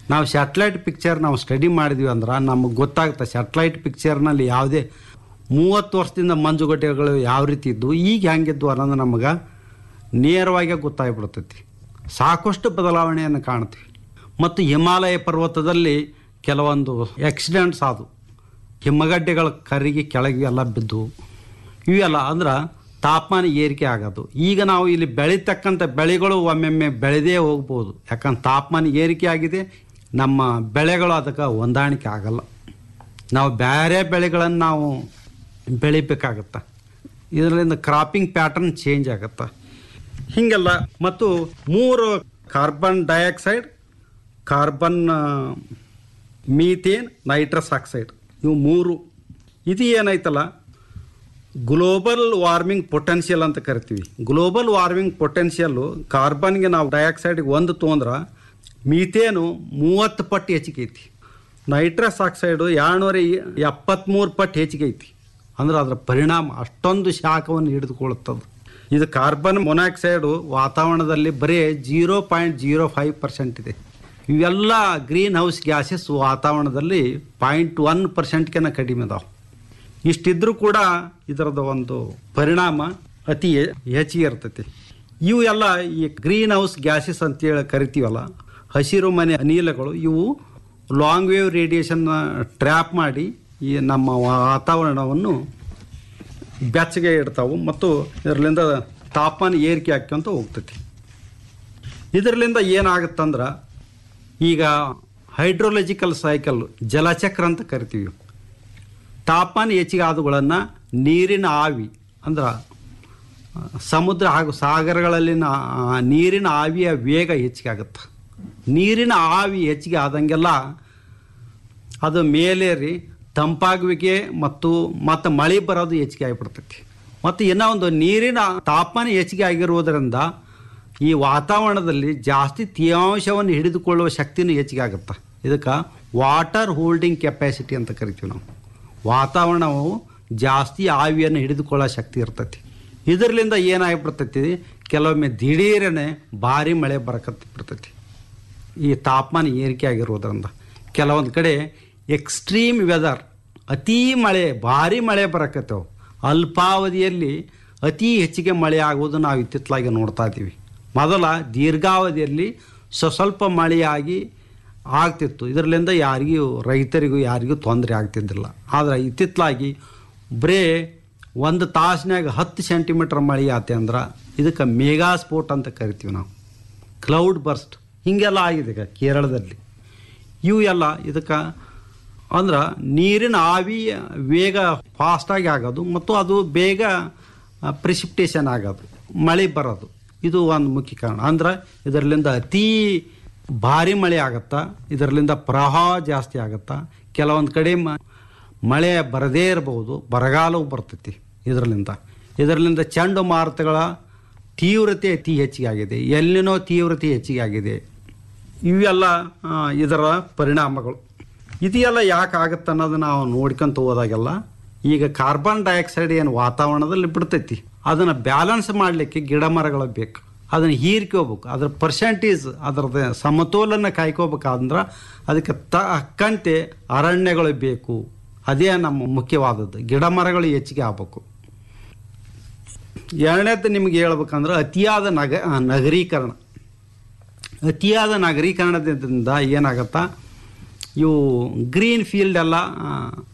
ನಾವು ಸ್ಯಾಟಲೈಟ್ ಪಿಕ್ಚರ್ ನಾವು ಸ್ಟಡಿ ಮಾಡಿದ್ವಿ ಅಂದ್ರೆ ನಮಗೆ ಗೊತ್ತಾಗುತ್ತೆ ಸ್ಯಾಟಲೈಟ್ ಪಿಕ್ಚರ್ನಲ್ಲಿ ಯಾವುದೇ ಮೂವತ್ತು ವರ್ಷದಿಂದ ಮಂಜುಗಡ್ಡೆಗಳು ಯಾವ ರೀತಿ ಇದ್ದು ಈಗ ಹೆಂಗಿದ್ವು ಅನ್ನೋದು ನಮಗೆ ನೇರವಾಗಿ ಗೊತ್ತಾಗ್ಬಿಡ್ತೈತಿ ಸಾಕಷ್ಟು ಬದಲಾವಣೆಯನ್ನು ಕಾಣ್ತೀವಿ ಮತ್ತು ಹಿಮಾಲಯ ಪರ್ವತದಲ್ಲಿ ಕೆಲವೊಂದು ಆಕ್ಸಿಡೆಂಟ್ಸ್ ಆದವು ಹಿಮ್ಮಗಡ್ಡೆಗಳ ಕರಿಗೆ ಕೆಳಗೆ ಎಲ್ಲ ಬಿದ್ದು ಇವೆಲ್ಲ ಅಂದ್ರೆ ತಾಪಮಾನ ಏರಿಕೆ ಆಗೋದು ಈಗ ನಾವು ಇಲ್ಲಿ ಬೆಳೀತಕ್ಕಂಥ ಬೆಳೆಗಳು ಒಮ್ಮೆಮ್ಮೆ ಬೆಳೆದೇ ಹೋಗ್ಬೋದು ಯಾಕಂದ್ರೆ ತಾಪಮಾನ ಏರಿಕೆ ಆಗಿದೆ ನಮ್ಮ ಬೆಳೆಗಳು ಅದಕ್ಕೆ ಹೊಂದಾಣಿಕೆ ಆಗಲ್ಲ ನಾವು ಬೇರೆ ಬೆಳೆಗಳನ್ನು ನಾವು ಬೆಳಿಬೇಕಾಗತ್ತೆ ಇದರಿಂದ ಕ್ರಾಪಿಂಗ್ ಪ್ಯಾಟರ್ನ್ ಚೇಂಜ್ ಆಗುತ್ತೆ ಹೀಗೆಲ್ಲ ಮತ್ತು ಮೂರು carbon dioxide carbon methane nitrous oxide ಇವು ಮೂರು ಇದು ಏನೈತಲ್ಲ ಗ್ಲೋಬಲ್ ವಾರ್ಮಿಂಗ್ ಪೊಟೆನ್ಷಿಯಲ್ ಅಂತ ಕರಿತೀವಿ ಗ್ಲೋಬಲ್ ವಾರ್ಮಿಂಗ್ ಪೊಟೆನ್ಷಿಯಲ್ಲು ಕಾರ್ಬನ್ಗೆ ನಾವು ಡೈಆಕ್ಸೈಡ್ಗೆ ಒಂದು ತೊಗೊಂಡ್ರೆ ಮೀಥೇನು ಮೂವತ್ತು ಪಟ್ಟು ಹೆಚ್ಚಿಗೆ ಐತಿ ನೈಟ್ರಸ್ ಆಕ್ಸೈಡು ಎರಡುನೂರ ಎಪ್ಪತ್ತ್ಮೂರು ಪಟ್ಟು ಹೆಚ್ಚಿಗೆ ಐತಿ ಅಂದ್ರೆ ಅದರ ಪರಿಣಾಮ ಅಷ್ಟೊಂದು ಶಾಖವನ್ನು ಹಿಡಿದುಕೊಳ್ಳುತ್ತದೆ ಇದು ಕಾರ್ಬನ್ ಮೊನಾಕ್ಸೈಡು ವಾತಾವರಣದಲ್ಲಿ ಬರೀ zero point zero five percent ಇದೆ ಇವೆಲ್ಲ ಗ್ರೀನ್ ಹೌಸ್ ಗ್ಯಾಸಸ್ ವಾತಾವರಣದಲ್ಲಿ ಪಾಯಿಂಟ್ ಒನ್ ಪರ್ಸೆಂಟ್ಗೆನ ಕಡಿಮೆ ಅದಾವೆ ಇಷ್ಟಿದ್ರೂ ಕೂಡ ಇದರದ ಒಂದು ಪರಿಣಾಮ ಅತಿ ಹೆ- ಹೆಚ್ಚಿಗೆ ಇರ್ತೈತಿ ಇವು ಎಲ್ಲ ಈ ಗ್ರೀನ್ ಹೌಸ್ ಗ್ಯಾಸಸ್ ಅಂತೇಳಿ ಕರಿತೀವಲ್ಲ ಹಸಿರು ಮನೆ ಅನಿಲಗಳು ಇವು ಲಾಂಗ್ ವೇವ್ ರೇಡಿಯೇಷನ್ ಟ್ರ್ಯಾಪ್ ಮಾಡಿ ಈ ನಮ್ಮ ವಾತಾವರಣವನ್ನು ಬೆಚ್ಚಗೆ ಇಡ್ತಾವು ಮತ್ತು ಇದರಿಂದ ತಾಪಮಾನ ಏರಿಕೆ ಆಕ್ಕೊಂತ ಹೋಗ್ತೈತಿ ಇದರಿಂದ ಏನಾಗುತ್ತಂದ್ರೆ ಈಗ ಹೈಡ್ರೋಲಜಿಕಲ್ ಸೈಕಲ್ ಜಲಚಕ್ರ ಅಂತ ಕರಿತೀವಿ ತಾಪಮಾನ ಹೆಚ್ಚಿಗೆ ಆದವುಗಳನ್ನು ನೀರಿನ ಆವಿ ಅಂದ್ರೆ ಆ, ಸಮುದ್ರ ಹಾಗೂ ಸಾಗರಗಳಲ್ಲಿನ ಆ, ನೀರಿನ ಆವಿಯ ವೇಗ ಹೆಚ್ಚಿಗೆ ಆಗುತ್ತೆ ನೀರಿನ ಆವಿ ಹೆಚ್ಚಿಗೆ ಆದಂಗೆಲ್ಲ ಅದು ಮೇಲೇರಿ ತಂಪಾಗುವಿಕೆ ಮತ್ತು ಮತ್ತು ಮಳೆ ಬರೋದು ಹೆಚ್ಚಿಗೆ ಆಗಿಬಿಡ್ತೈತಿ ಮತ್ತು ಇನ್ನೂ ಒಂದು ನೀರಿನ ತಾಪಮಾನ ಹೆಚ್ಚಿಗೆ ಆಗಿರುವುದರಿಂದ ಈ ವಾತಾವರಣದಲ್ಲಿ ಜಾಸ್ತಿ ತೇವಾಂಶವನ್ನು ಹಿಡಿದುಕೊಳ್ಳುವ ಶಕ್ತಿನೂ ಹೆಚ್ಚಿಗೆ ಆಗುತ್ತೆ ಇದಕ್ಕೆ ವಾಟರ್ ಹೋಲ್ಡಿಂಗ್ ಕೆಪಾಸಿಟಿ ಅಂತ ಕರಿತೀವಿ ನಾವು ವಾತಾವರಣವು ಜಾಸ್ತಿ ಆವಿಯನ್ನು ಹಿಡಿದುಕೊಳ್ಳೋ ಶಕ್ತಿ ಇರ್ತೈತಿ ಇದರಿಂದ ಏನಾಗಿಬಿಡ್ತೈತಿ ಕೆಲವೊಮ್ಮೆ ದಿಢೀರನೆ ಭಾರಿ ಮಳೆ ಬರಕತ್ತಿ ಬಿಡ್ತೈತಿ ಈ ತಾಪಮಾನ ಏರಿಕೆ ಆಗಿರೋದ್ರಿಂದ ಕೆಲವೊಂದು ಕಡೆ ಎಕ್ಸ್ಟ್ರೀಮ್ ವೆದರ್ ಅತೀ ಮಳೆ ಭಾರಿ ಮಳೆ ಬರಕತ್ತವು ಅಲ್ಪಾವಧಿಯಲ್ಲಿ ಅತಿ ಹೆಚ್ಚಿಗೆ ಮಳೆ ಆಗುವುದು ನಾವು ಇತ್ತಿತ್ತಲಾಗಿ ನೋಡ್ತಾ ಇದ್ದೀವಿ ಮೊದಲ ದೀರ್ಘಾವಧಿಯಲ್ಲಿ ಸ್ವ ಸ್ವಲ್ಪ ಮಳೆಯಾಗಿ ಆಗ್ತಿತ್ತು ಇದರಿಂದ ಯಾರಿಗೂ ರೈತರಿಗೂ ಯಾರಿಗೂ ತೊಂದರೆ ಆಗ್ತಿದ್ದಿಲ್ಲ ಆದರೆ ಇತ್ತಿತ್ತಲಾಗಿ ಬರೇ ಒಂದು ತಾಸಿನಾಗ ಹತ್ತು ಸೆಂಟಿಮೀಟ್ರ್ ಮಳೆ ಆತೆ ಅಂದ್ರೆ ಇದಕ್ಕೆ ಮೇಗಾ ಸ್ಫೋಟ್ ಅಂತ ಕರಿತೀವಿ ನಾವು ಕ್ಲೌಡ್ ಬರ್ಸ್ಟ್ ಹೀಗೆಲ್ಲ ಆಗಿದೆ ಈಗ ಕೇರಳದಲ್ಲಿ ಇವು ಎಲ್ಲ ಇದಕ್ಕೆ ಅಂದ್ರೆ ನೀರಿನ ಆವಿ ವೇಗ ಫಾಸ್ಟಾಗಿ ಆಗೋದು ಮತ್ತು ಅದು ಬೇಗ ಪ್ರಿಸಿಪ್ಟೇಷನ್ ಆಗೋದು ಮಳೆ ಬರೋದು ಇದು ಒಂದು ಮುಖ್ಯ ಕಾರಣ ಅಂದ್ರೆ ಇದರಲ್ಲಿಂದ ಅತೀ ಭಾರಿ ಮಳೆ ಆಗತ್ತಾ ಇದರಲ್ಲಿಂದ ಪ್ರವಾಹ ಜಾಸ್ತಿ ಆಗತ್ತಾ ಕೆಲವೊಂದು ಕಡೆ ಮ- ಮಳೆ ಬರದೇ ಇರಬಹುದು ಬರಗಾಲವು ಬರ್ತೈತಿ ಇದರಲ್ಲಿಂದ ಇದರಲ್ಲಿಂದ ಚಂಡಮಾರುತಗಳ ತೀವ್ರತೆ ಅತಿ ಹೆಚ್ಚಿಗೆ ಆಗಿದೆ ಎಲ್ಲಿನೋ ತೀವ್ರತೆ ಹೆಚ್ಚಿಗೆ ಆಗಿದೆ ಇವೆಲ್ಲ ಆ, ಇದರ ಪರಿಣಾಮಗಳು ಇದೆಲ್ಲ ಯಾಕೆ ಆಗುತ್ತೆ ಅನ್ನೋದು ನಾವು ನೋಡ್ಕೊಂತ ಹೋದಾಗೆಲ್ಲ ಈಗ ಕಾರ್ಬನ್ ಡೈಆಕ್ಸೈಡ್ ಏನು ವಾತಾವರಣದಲ್ಲಿ ಬಿಡ್ತೈತಿ ಅದನ್ನು ಬ್ಯಾಲೆನ್ಸ್ ಮಾಡಲಿಕ್ಕೆ ಗಿಡ ಮರಗಳು ಬೇಕು ಅದನ್ನು ಹೀರ್ಕೋಬೇಕು ಅದ್ರ ಪರ್ಸೆಂಟೇಜ್ ಅದರದ ಸಮತೋಲನ ಕಾಯ್ಕೋಬೇಕಂದ್ರೆ ಅದಕ್ಕೆ ತಕ್ಕಂತೆ ಅರಣ್ಯಗಳು ಬೇಕು ಅದೇ ನಮ್ಮ ಮುಖ್ಯವಾದದ್ದು ಗಿಡ ಮರಗಳು ಹೆಚ್ಚಿಗೆ ಆಗ್ಬೇಕು ಎರಡನೇದು ನಿಮ್ಗೆ ಹೇಳ್ಬೇಕಂದ್ರೆ ಅತಿಯಾದ ನಗ ಆ, ನಗರೀಕರಣ ಅತಿಯಾದ ನಗರೀಕರಣದಿಂದ ಏನಾಗತ್ತಾ ಇವು ಗ್ರೀನ್ ಫೀಲ್ಡ್ ಎಲ್ಲ ಆ,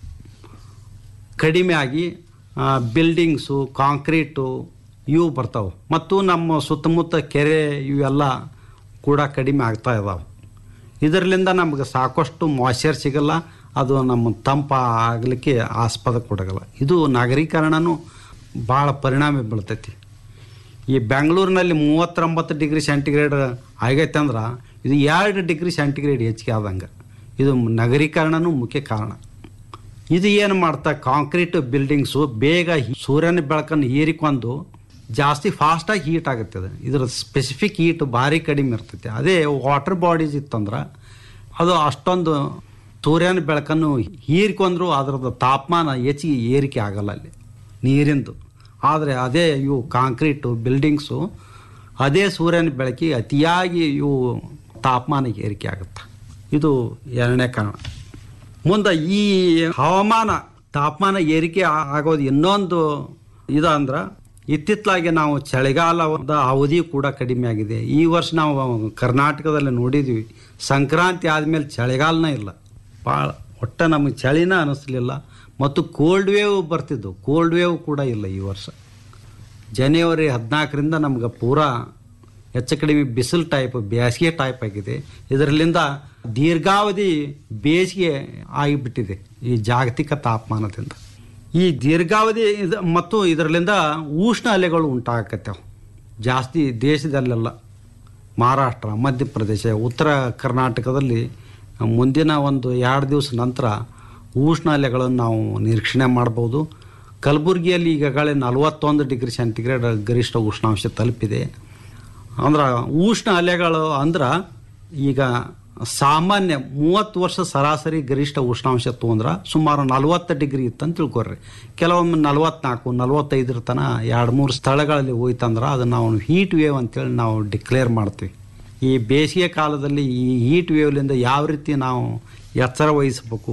ಕಡಿಮೆ ಆಗಿ ಬಿಲ್ಡಿಂಗ್ಸು ಕಾಂಕ್ರೀಟು ಇವು ಬರ್ತಾವೆ ಮತ್ತು ನಮ್ಮ ಸುತ್ತಮುತ್ತ ಕೆರೆ ಇವೆಲ್ಲ ಕೂಡ ಕಡಿಮೆ ಆಗ್ತಾ ಇದಾವೆ ಇದರಿಂದ ನಮಗೆ ಸಾಕಷ್ಟು ಮಾಯ್ಚರ್ ಸಿಗಲ್ಲ ಅದು ನಮ್ಮ ತಂಪ ಆಗಲಿಕ್ಕೆ ಆಸ್ಪದ ಕೊಡಗಲ್ಲ ಇದು ನಗರೀಕರಣನೂ ಭಾಳ ಪರಿಣಾಮ ಬೀಳ್ತೈತಿ ಈ ಬೆಂಗಳೂರಿನಲ್ಲಿ ಮೂವತ್ತೊಂಬತ್ತು ಡಿಗ್ರಿ ಸೆಂಟಿಗ್ರೇಡ್ ಆಗೈತೆ ಅಂದ್ರೆ ಇದು ಎರಡು ಡಿಗ್ರಿ ಸೆಂಟಿಗ್ರೇಡ್ ಹೆಚ್ಚಿಗೆ ಆದಂಗೆ ಇದು ನಗರೀಕರಣನೂ ಮುಖ್ಯ ಕಾರಣ ಇದು ಏನು ಮಾಡ್ತಾ ಕಾಂಕ್ರೀಟ್ ಬಿಲ್ಡಿಂಗ್ಸು ಬೇಗ ಹಿ- ಸೂರ್ಯನ ಬೆಳಕನ್ನು ಹೀರಿಕೊಂಡು ಜಾಸ್ತಿ ಫಾಸ್ಟಾಗಿ ಹೀಟ್ ಆಗುತ್ತೆ ಅದು ಇದ್ರ ಸ್ಪೆಸಿಫಿಕ್ ಹೀಟ್ ಭಾರಿ ಕಡಿಮೆ ಇರ್ತೈತೆ ಅದೇ ವಾಟರ್ ಬಾಡೀಸ್ ಇತ್ತಂದ್ರೆ ಅದು ಅಷ್ಟೊಂದು ಸೂರ್ಯನ ಬೆಳಕನ್ನು ಹೀರಿಕೊಂಡ್ರು ಅದರದ್ದು ತಾಪಮಾನ ಹೆಚ್ಚಿಗೆ ಏರಿಕೆ ಆಗಲ್ಲ ಅಲ್ಲಿ ನೀರಿಂದು ಆದರೆ ಅದೇ ಇವು ಕಾಂಕ್ರೀಟು ಬಿಲ್ಡಿಂಗ್ಸು ಅದೇ ಸೂರ್ಯನ ಬೆಳಕಿಗೆ ಅತಿಯಾಗಿ ಇವು ತಾಪಮಾನ ಏರಿಕೆ ಆಗುತ್ತೆ ಇದು ಎರಡನೇ ಕಾರಣ ಮುಂದೆ ಈ ಹವಾಮಾನ ತಾಪಮಾನ ಏರಿಕೆ ಆ- ಆಗೋದು ಇನ್ನೊಂದು ಇದು ಅಂದ್ರೆ ಇತ್ತಿತ್ತಲಾಗಿ ನಾವು ಚಳಿಗಾಲದ ಅವಧಿ ಕೂಡ ಕಡಿಮೆ ಆಗಿದೆ ಈ ವರ್ಷ ನಾವು ಕರ್ನಾಟಕದಲ್ಲಿ ನೋಡಿದ್ವಿ ಸಂಕ್ರಾಂತಿ ಆದಮೇಲೆ ಚಳಿಗಾಲನೇ ಇಲ್ಲ ಭಾಳ ಒಟ್ಟು ನಮಗೆ ಚಳಿನ ಅನ್ನಿಸ್ಲಿಲ್ಲ ಮತ್ತು ಕೋಲ್ಡ್ ವೇವ್ ಬರ್ತಿದ್ದು ಕೋಲ್ಡ್ ವೇವ್ ಕೂಡ ಇಲ್ಲ ಈ ವರ್ಷ ಜನವರಿ ಹದಿನಾಲ್ಕರಿಂದ ನಮ್ಗೆ ಪೂರಾ ಹೆಚ್ಚು ಕಡಿಮೆ ಬಿಸಿಲು ಟೈಪ್ ಬೇಸಿಗೆ ಟೈಪ್ ಆಗಿದೆ ಇದರಲ್ಲಿಂದ ದೀರ್ಘಾವಧಿ ಬೇಸಿಗೆ ಆಗಿಬಿಟ್ಟಿದೆ ಈ ಜಾಗತಿಕ ತಾಪಮಾನದಿಂದ ಈ ದೀರ್ಘಾವಧಿ ಇದು ಮತ್ತು ಇದರಲ್ಲಿಂದ ಉಷ್ಣ ಅಲೆಗಳು ಉಂಟಾಗತ್ತವೆ ಜಾಸ್ತಿ ದೇಶದಲ್ಲೆಲ್ಲ ಮಹಾರಾಷ್ಟ್ರ ಮಧ್ಯಪ್ರದೇಶ ಉತ್ತರ ಕರ್ನಾಟಕದಲ್ಲಿ ಮುಂದಿನ ಒಂದು ಎರಡು ದಿವಸ ನಂತರ ಉಷ್ಣ ಅಲೆಗಳನ್ನು ನಾವು ನಿರೀಕ್ಷಣೆ ಮಾಡ್ಬೋದು ಕಲಬುರಗಿಯಲ್ಲಿ ಈಗಾಗಲೇ ನಲವತ್ತೊಂದು ಡಿಗ್ರಿ ಸೆಂಟಿಗ್ರೇಡ್ ಗರಿಷ್ಠ ಉಷ್ಣಾಂಶ ತಲುಪಿದೆ ಅಂದ್ರೆ ಉಷ್ಣ ಅಲೆಗಳು ಅಂದ್ರೆ ಈಗ ಸಾಮಾನ್ಯ ಮೂವತ್ತು ವರ್ಷ ಸರಾಸರಿ ಗರಿಷ್ಠ ಉಷ್ಣಾಂಶ ತೊಗೊಂಡ್ರೆ ಸುಮಾರು ನಲವತ್ತು ಡಿಗ್ರಿ ಇತ್ತಂತ ತಿಳ್ಕೊರ್ರಿ ಕೆಲವೊಮ್ಮೆ ನಲವತ್ನಾಲ್ಕು ನಲವತ್ತೈದರ ತನ ಎರಡು ಮೂರು ಸ್ಥಳಗಳಲ್ಲಿ ಹೋಯ್ತಂದ್ರೆ ಅದನ್ನು ನಾವು ಹೀಟ್ ವೇವ್ ಅಂತೇಳಿ ನಾವು ಡಿಕ್ಲೇರ್ ಮಾಡ್ತೀವಿ ಈ ಬೇಸಿಗೆ ಕಾಲದಲ್ಲಿ ಈ ಹೀಟ್ ವೇವ್ಲಿಂದ ಯಾವ ರೀತಿ ನಾವು ಎಚ್ಚರ ವಹಿಸ್ಬೇಕು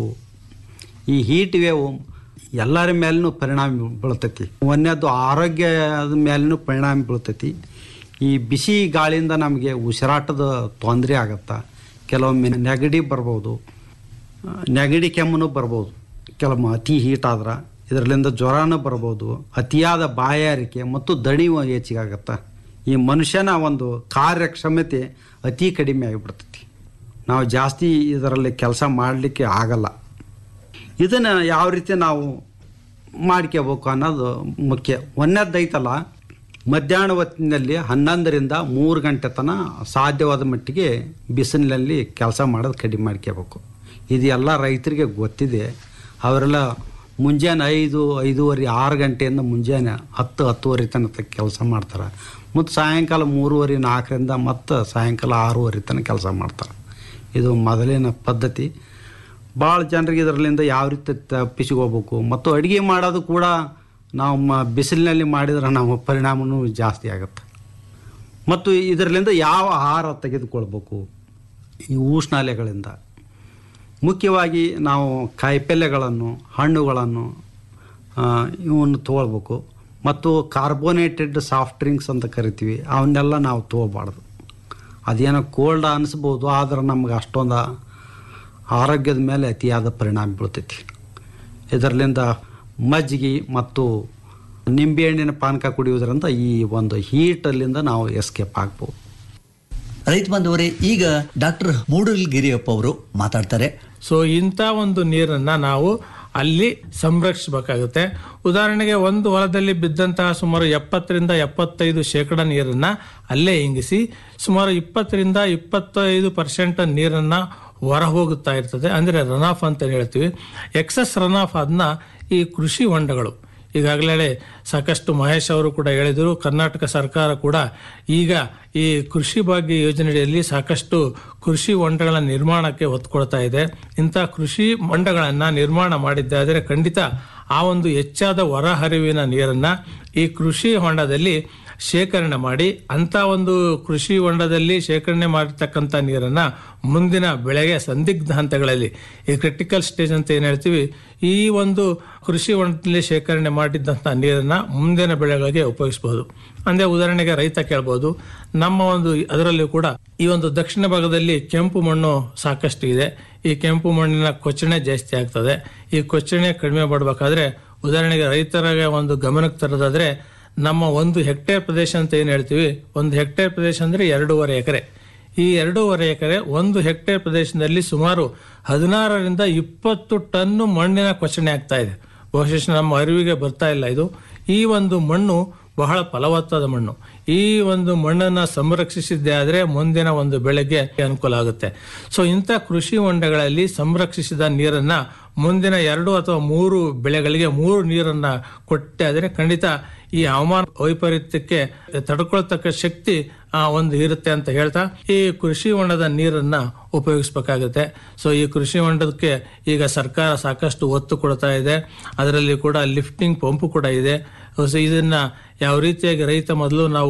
ಈ ಹೀಟ್ ವೇವ್ ಎಲ್ಲರ ಮೇಲೂ ಪರಿಣಾಮ ಬೀಳ್ತೈತಿ ಒಂದನೇದು ಆರೋಗ್ಯದ ಮೇಲೂ ಪರಿಣಾಮ ಬೀಳ್ತೈತಿ ಈ ಬಿಸಿ ಗಾಳಿಯಿಂದ ನಮಗೆ ಉಸಿರಾಟದ ತೊಂದರೆ ಆಗತ್ತೆ ಕೆಲವೊಮ್ಮೆ ನೆಗಡಿ ಬರ್ಬೋದು ಆ, ನೆಗಡಿ ಕೆಮ್ಮು ಬರ್ಬೋದು ಕೆಲವೊಮ್ಮೆ ಅತಿ ಹೀಟ್ ಆದ್ರೆ ಇದರಲ್ಲಿಂದ ಜ್ವರನೂ ಬರ್ಬೋದು ಅತಿಯಾದ ಬಾಯಾರಿಕೆ ಮತ್ತು ದಣಿವು ಹೆಚ್ಚಿಗಾಗತ್ತೆ ಈ ಮನುಷ್ಯನ ಒಂದು ಕಾರ್ಯಕ್ಷಮತೆ ಅತಿ ಕಡಿಮೆ ಆಗಿಬಿಡ್ತೈತಿ ನಾವು ಜಾಸ್ತಿ ಇದರಲ್ಲಿ ಕೆಲಸ ಮಾಡಲಿಕ್ಕೆ ಆಗಲ್ಲ ಇದನ್ನು ಯಾವ ರೀತಿ ನಾವು ಮಾಡ್ಕೋಬೇಕು ಅನ್ನೋದು ಮುಖ್ಯ ಒಂದನೇದ್ದೈತಲ್ಲ ಮಧ್ಯಾಹ್ನ ಹೊತ್ತಿನಲ್ಲಿ ಹನ್ನೊಂದರಿಂದ ಮೂರು ಗಂಟೆ ತನಕ ಸಾಧ್ಯವಾದ ಮಟ್ಟಿಗೆ ಬಿಸಿಲಿನಲ್ಲಿ ಕೆಲಸ ಮಾಡೋದು ಕಡಿಮೆ ಮಾಡ್ಕೋಬೇಕು ಇದು ಎಲ್ಲ ರೈತರಿಗೆ ಗೊತ್ತಿದೆ ಅವರೆಲ್ಲ ಮುಂಜಾನೆ ಐದು ಐದೂವರೆ ಆರು ಗಂಟೆಯಿಂದ ಮುಂಜಾನೆ ಹತ್ತು ಹತ್ತುವರೆ ತನಕ ಕೆಲಸ ಮಾಡ್ತಾರೆ ಮತ್ತು ಸಾಯಂಕಾಲ ಮೂರುವರೆ ನಾಲ್ಕರಿಂದ ಮತ್ತು ಸಾಯಂಕಾಲ ಆರೂವರೆ ತನಕ ಕೆಲಸ ಮಾಡ್ತಾರೆ ಇದು ಮೊದಲಿನ ಪದ್ಧತಿ ಭಾಳ ಜನರಿಗೆ ಇದರಲ್ಲಿಂದ ಯಾವ ರೀತಿ ತಪ್ಪಿಸ್ಕೋಬೇಕು ಮತ್ತು ಅಡುಗೆ ಮಾಡೋದು ಕೂಡ ನಾವು ಮ ಬಿಸಿಲಿನಲ್ಲಿ ಮಾಡಿದ್ರೆ ನಮ್ಮ ಪರಿಣಾಮನೂ ಜಾಸ್ತಿ ಆಗುತ್ತೆ ಮತ್ತು ಇದರಲ್ಲಿಂದ ಯಾವ ಆಹಾರ ತೆಗೆದುಕೊಳ್ಬೇಕು ಈ ಉಷ್ಣಾಲೆಗಳಿಂದ ಮುಖ್ಯವಾಗಿ ನಾವು ಕಾಯಿಪಲ್ಯಗಳನ್ನು ಹಣ್ಣುಗಳನ್ನು ಆ, ಇವನ್ನು ತೊಗೊಳ್ಬೇಕು ಮತ್ತು ಕಾರ್ಬೋನೇಟೆಡ್ ಸಾಫ್ಟ್ ಡ್ರಿಂಕ್ಸ್ ಅಂತ ಕರಿತೀವಿ ಅವನ್ನೆಲ್ಲ ನಾವು ತೊಗೋಬಾರ್ದು ಅದೇನೋ ಕೋಲ್ಡ್ ಅನಿಸ್ಬೋದು ಆದ್ರೆ ನಮ್ಗೆ ಅಷ್ಟೊಂದು ಆರೋಗ್ಯದ ಮೇಲೆ ಅತಿಯಾದ ಪರಿಣಾಮ ಬೀಳ್ತೈತಿ ಇದರಲ್ಲಿಂದ ಮಜ್ಜಿಗೆ ಮತ್ತು ನಿಂಬೆಹಣ್ಣಿನ ಪಾನಕ ಕುಡಿಯೋದ್ರಿಂದ ಈ ಒಂದು ಹೀಟಲ್ಲಿಂದ ನಾವು ಎಸ್ಕೇಪ್ ಆಗ್ಬೋದು ರೈತ ಬಂಧುವರೇ ಈಗ ಡಾಕ್ಟರ್ ಮೂಡಲ್ಗಿರಿಯಪ್ಪ ಅವರು ಮಾತಾಡ್ತಾರೆ ಸೊ ಇಂಥ ಒಂದು ನೀರನ್ನ ನಾವು ಅಲ್ಲಿ ಸಂರಕ್ಷಿಸಬೇಕಾಗುತ್ತೆ ಉದಾಹರಣೆಗೆ ಒಂದು ಹೊಲದಲ್ಲಿ ಬಿದ್ದಂತಹ ಸುಮಾರು ಎಪ್ಪತ್ತರಿಂದ ಎಪ್ಪತ್ತೈದು ಶೇಕಡ ನೀರನ್ನ ಅಲ್ಲೇ ಇಂಗಿಸಿ ಸುಮಾರು ಇಪ್ಪತ್ತರಿಂದ ಇಪ್ಪತ್ತೈದು ಪರ್ಸೆಂಟ್ ನೀರನ್ನ ಹೊರ ಹೋಗುತ್ತಾ ಇರ್ತದೆ ಅಂದ್ರೆ ರನ್ ಆಫ್ ಅಂತ ಹೇಳ್ತೀವಿ ಎಕ್ಸಸ್ ರನ್ ಆಫ್ ಅದನ್ನ ಈ ಕೃಷಿ ಹೊಂಡಗಳು ಈಗಾಗಲೇ ಸಾಕಷ್ಟು ಮಹೇಶ್ ಅವರು ಕೂಡ ಹೇಳಿದರು ಕರ್ನಾಟಕ ಸರ್ಕಾರ ಕೂಡ ಈಗ ಈ ಕೃಷಿ ಭಾಗ್ಯ ಯೋಜನೆಯಲ್ಲಿ ಸಾಕಷ್ಟು ಕೃಷಿ ಹೊಂಡಗಳ ನಿರ್ಮಾಣಕ್ಕೆ ಒತ್ತು ಕೊಡ್ತಾ ಇದೆ ಇಂಥ ಕೃಷಿ ಹೊಂಡಗಳನ್ನು ನಿರ್ಮಾಣ ಮಾಡಿದ್ದಾದರೆ ಖಂಡಿತ ಆ ಒಂದು ಹೆಚ್ಚಾದ ಹೊರಹರಿವಿನ ನೀರನ್ನ ಈ ಕೃಷಿ ಹೊಂಡದಲ್ಲಿ ಶೇಖರಣೆ ಮಾಡಿ ಅಂತ ಒಂದು ಕೃಷಿ ಹೊಂಡದಲ್ಲಿ ಶೇಖರಣೆ ಮಾಡಿರ್ತಕ್ಕಂಥ ನೀರನ್ನ ಮುಂದಿನ ಬೆಳೆಗೆ ಸಂದಿಗ್ಧ ಹಂತಗಳಲ್ಲಿ ಈ ಕ್ರಿಟಿಕಲ್ ಸ್ಟೇಜ್ ಅಂತ ಏನ್ ಹೇಳ್ತೀವಿ ಈ ಒಂದು ಕೃಷಿ ಹೊಂಡದಲ್ಲಿ ಶೇಖರಣೆ ಮಾಡಿದ್ದಂಥ ನೀರನ್ನ ಮುಂದಿನ ಬೆಳೆಗಳಿಗೆ ಉಪಯೋಗಿಸಬಹುದು ಅಂದ್ರೆ ಉದಾಹರಣೆಗೆ ರೈತ ಕೇಳ್ಬೋದು ನಮ್ಮ ಒಂದು ಅದರಲ್ಲೂ ಕೂಡ ಈ ಒಂದು ದಕ್ಷಿಣ ಭಾಗದಲ್ಲಿ ಕೆಂಪು ಮಣ್ಣು ಸಾಕಷ್ಟು ಇದೆ ಈ ಕೆಂಪು ಮಣ್ಣಿನ ಕೊಚ್ಚಣೆ ಜಾಸ್ತಿ ಆಗ್ತದೆ ಈ ಕೊಚ್ಚಣೆ ಕಡಿಮೆ ಮಾಡಬೇಕಾದ್ರೆ ಉದಾಹರಣೆಗೆ ರೈತರಿಗೆ ಒಂದು ಗಮನಕ್ಕೆ ತರೋದಾದ್ರೆ ನಮ್ಮ ಒಂದು ಹೆಕ್ಟೇರ್ ಪ್ರದೇಶ ಅಂತ ಏನು ಹೇಳ್ತೀವಿ ಒಂದು ಹೆಕ್ಟೇರ್ ಪ್ರದೇಶ ಅಂದ್ರೆ ಎರಡೂವರೆ ಎಕರೆ ಈ ಎರಡೂವರೆ ಎಕರೆ ಒಂದು ಹೆಕ್ಟೇರ್ ಪ್ರದೇಶದಲ್ಲಿ ಸುಮಾರು ಹದಿನಾರರಿಂದ ಇಪ್ಪತ್ತು ಟನ್ನು ಮಣ್ಣಿನ ಕೊಚ್ಚಣೆ ಆಗ್ತಾ ಇದೆ ಬಹುಶಃ ನಮ್ಮ ಅರಿವಿಗೆ ಬರ್ತಾ ಇಲ್ಲ ಇದು ಈ ಒಂದು ಮಣ್ಣು ಬಹಳ ಫಲವತ್ತಾದ ಮಣ್ಣು ಈ ಒಂದು ಮಣ್ಣನ್ನು ಸಂರಕ್ಷಿಸಿದ್ದೇ ಆದರೆ ಮುಂದಿನ ಒಂದು ಬೆಳೆಗೆ ಅನುಕೂಲ ಆಗುತ್ತೆ ಸೊ ಇಂಥ ಕೃಷಿ ಹೊಂಡಗಳಲ್ಲಿ ಸಂರಕ್ಷಿಸಿದ ನೀರನ್ನ ಮುಂದಿನ ಎರಡು ಅಥವಾ ಮೂರು ಬೆಳೆಗಳಿಗೆ ಮೂರು ನೀರನ್ನ ಕೊಟ್ಟೆ ಆದರೆ ಖಂಡಿತ ಈ ಹವಾಮಾನ ವೈಪರೀತ್ಯಕ್ಕೆ ತಡ್ಕೊಳ್ತಕ್ಕ ಶಕ್ತಿ ಆ, ಒಂದು ಇರುತ್ತೆ ಅಂತ ಹೇಳ್ತಾ ಈ ಕೃಷಿ ಹೊಂಡದ ನೀರನ್ನ ಉಪಯೋಗಿಸ್ಬೇಕಾಗುತ್ತೆ ಸೊ ಈ ಕೃಷಿ ಹೊಂಡಕ್ಕೆ ಈಗ ಸರ್ಕಾರ ಸಾಕಷ್ಟು ಒತ್ತು ಕೊಡ್ತಾ ಇದೆ ಅದರಲ್ಲಿ ಕೂಡ ಲಿಫ್ಟಿಂಗ್ ಪಂಪ್ ಕೂಡ ಇದೆ ಸೊ ಇದನ್ನ ಯಾವ ರೀತಿಯಾಗಿ ರೈತ ಮೊದಲು ನಾವು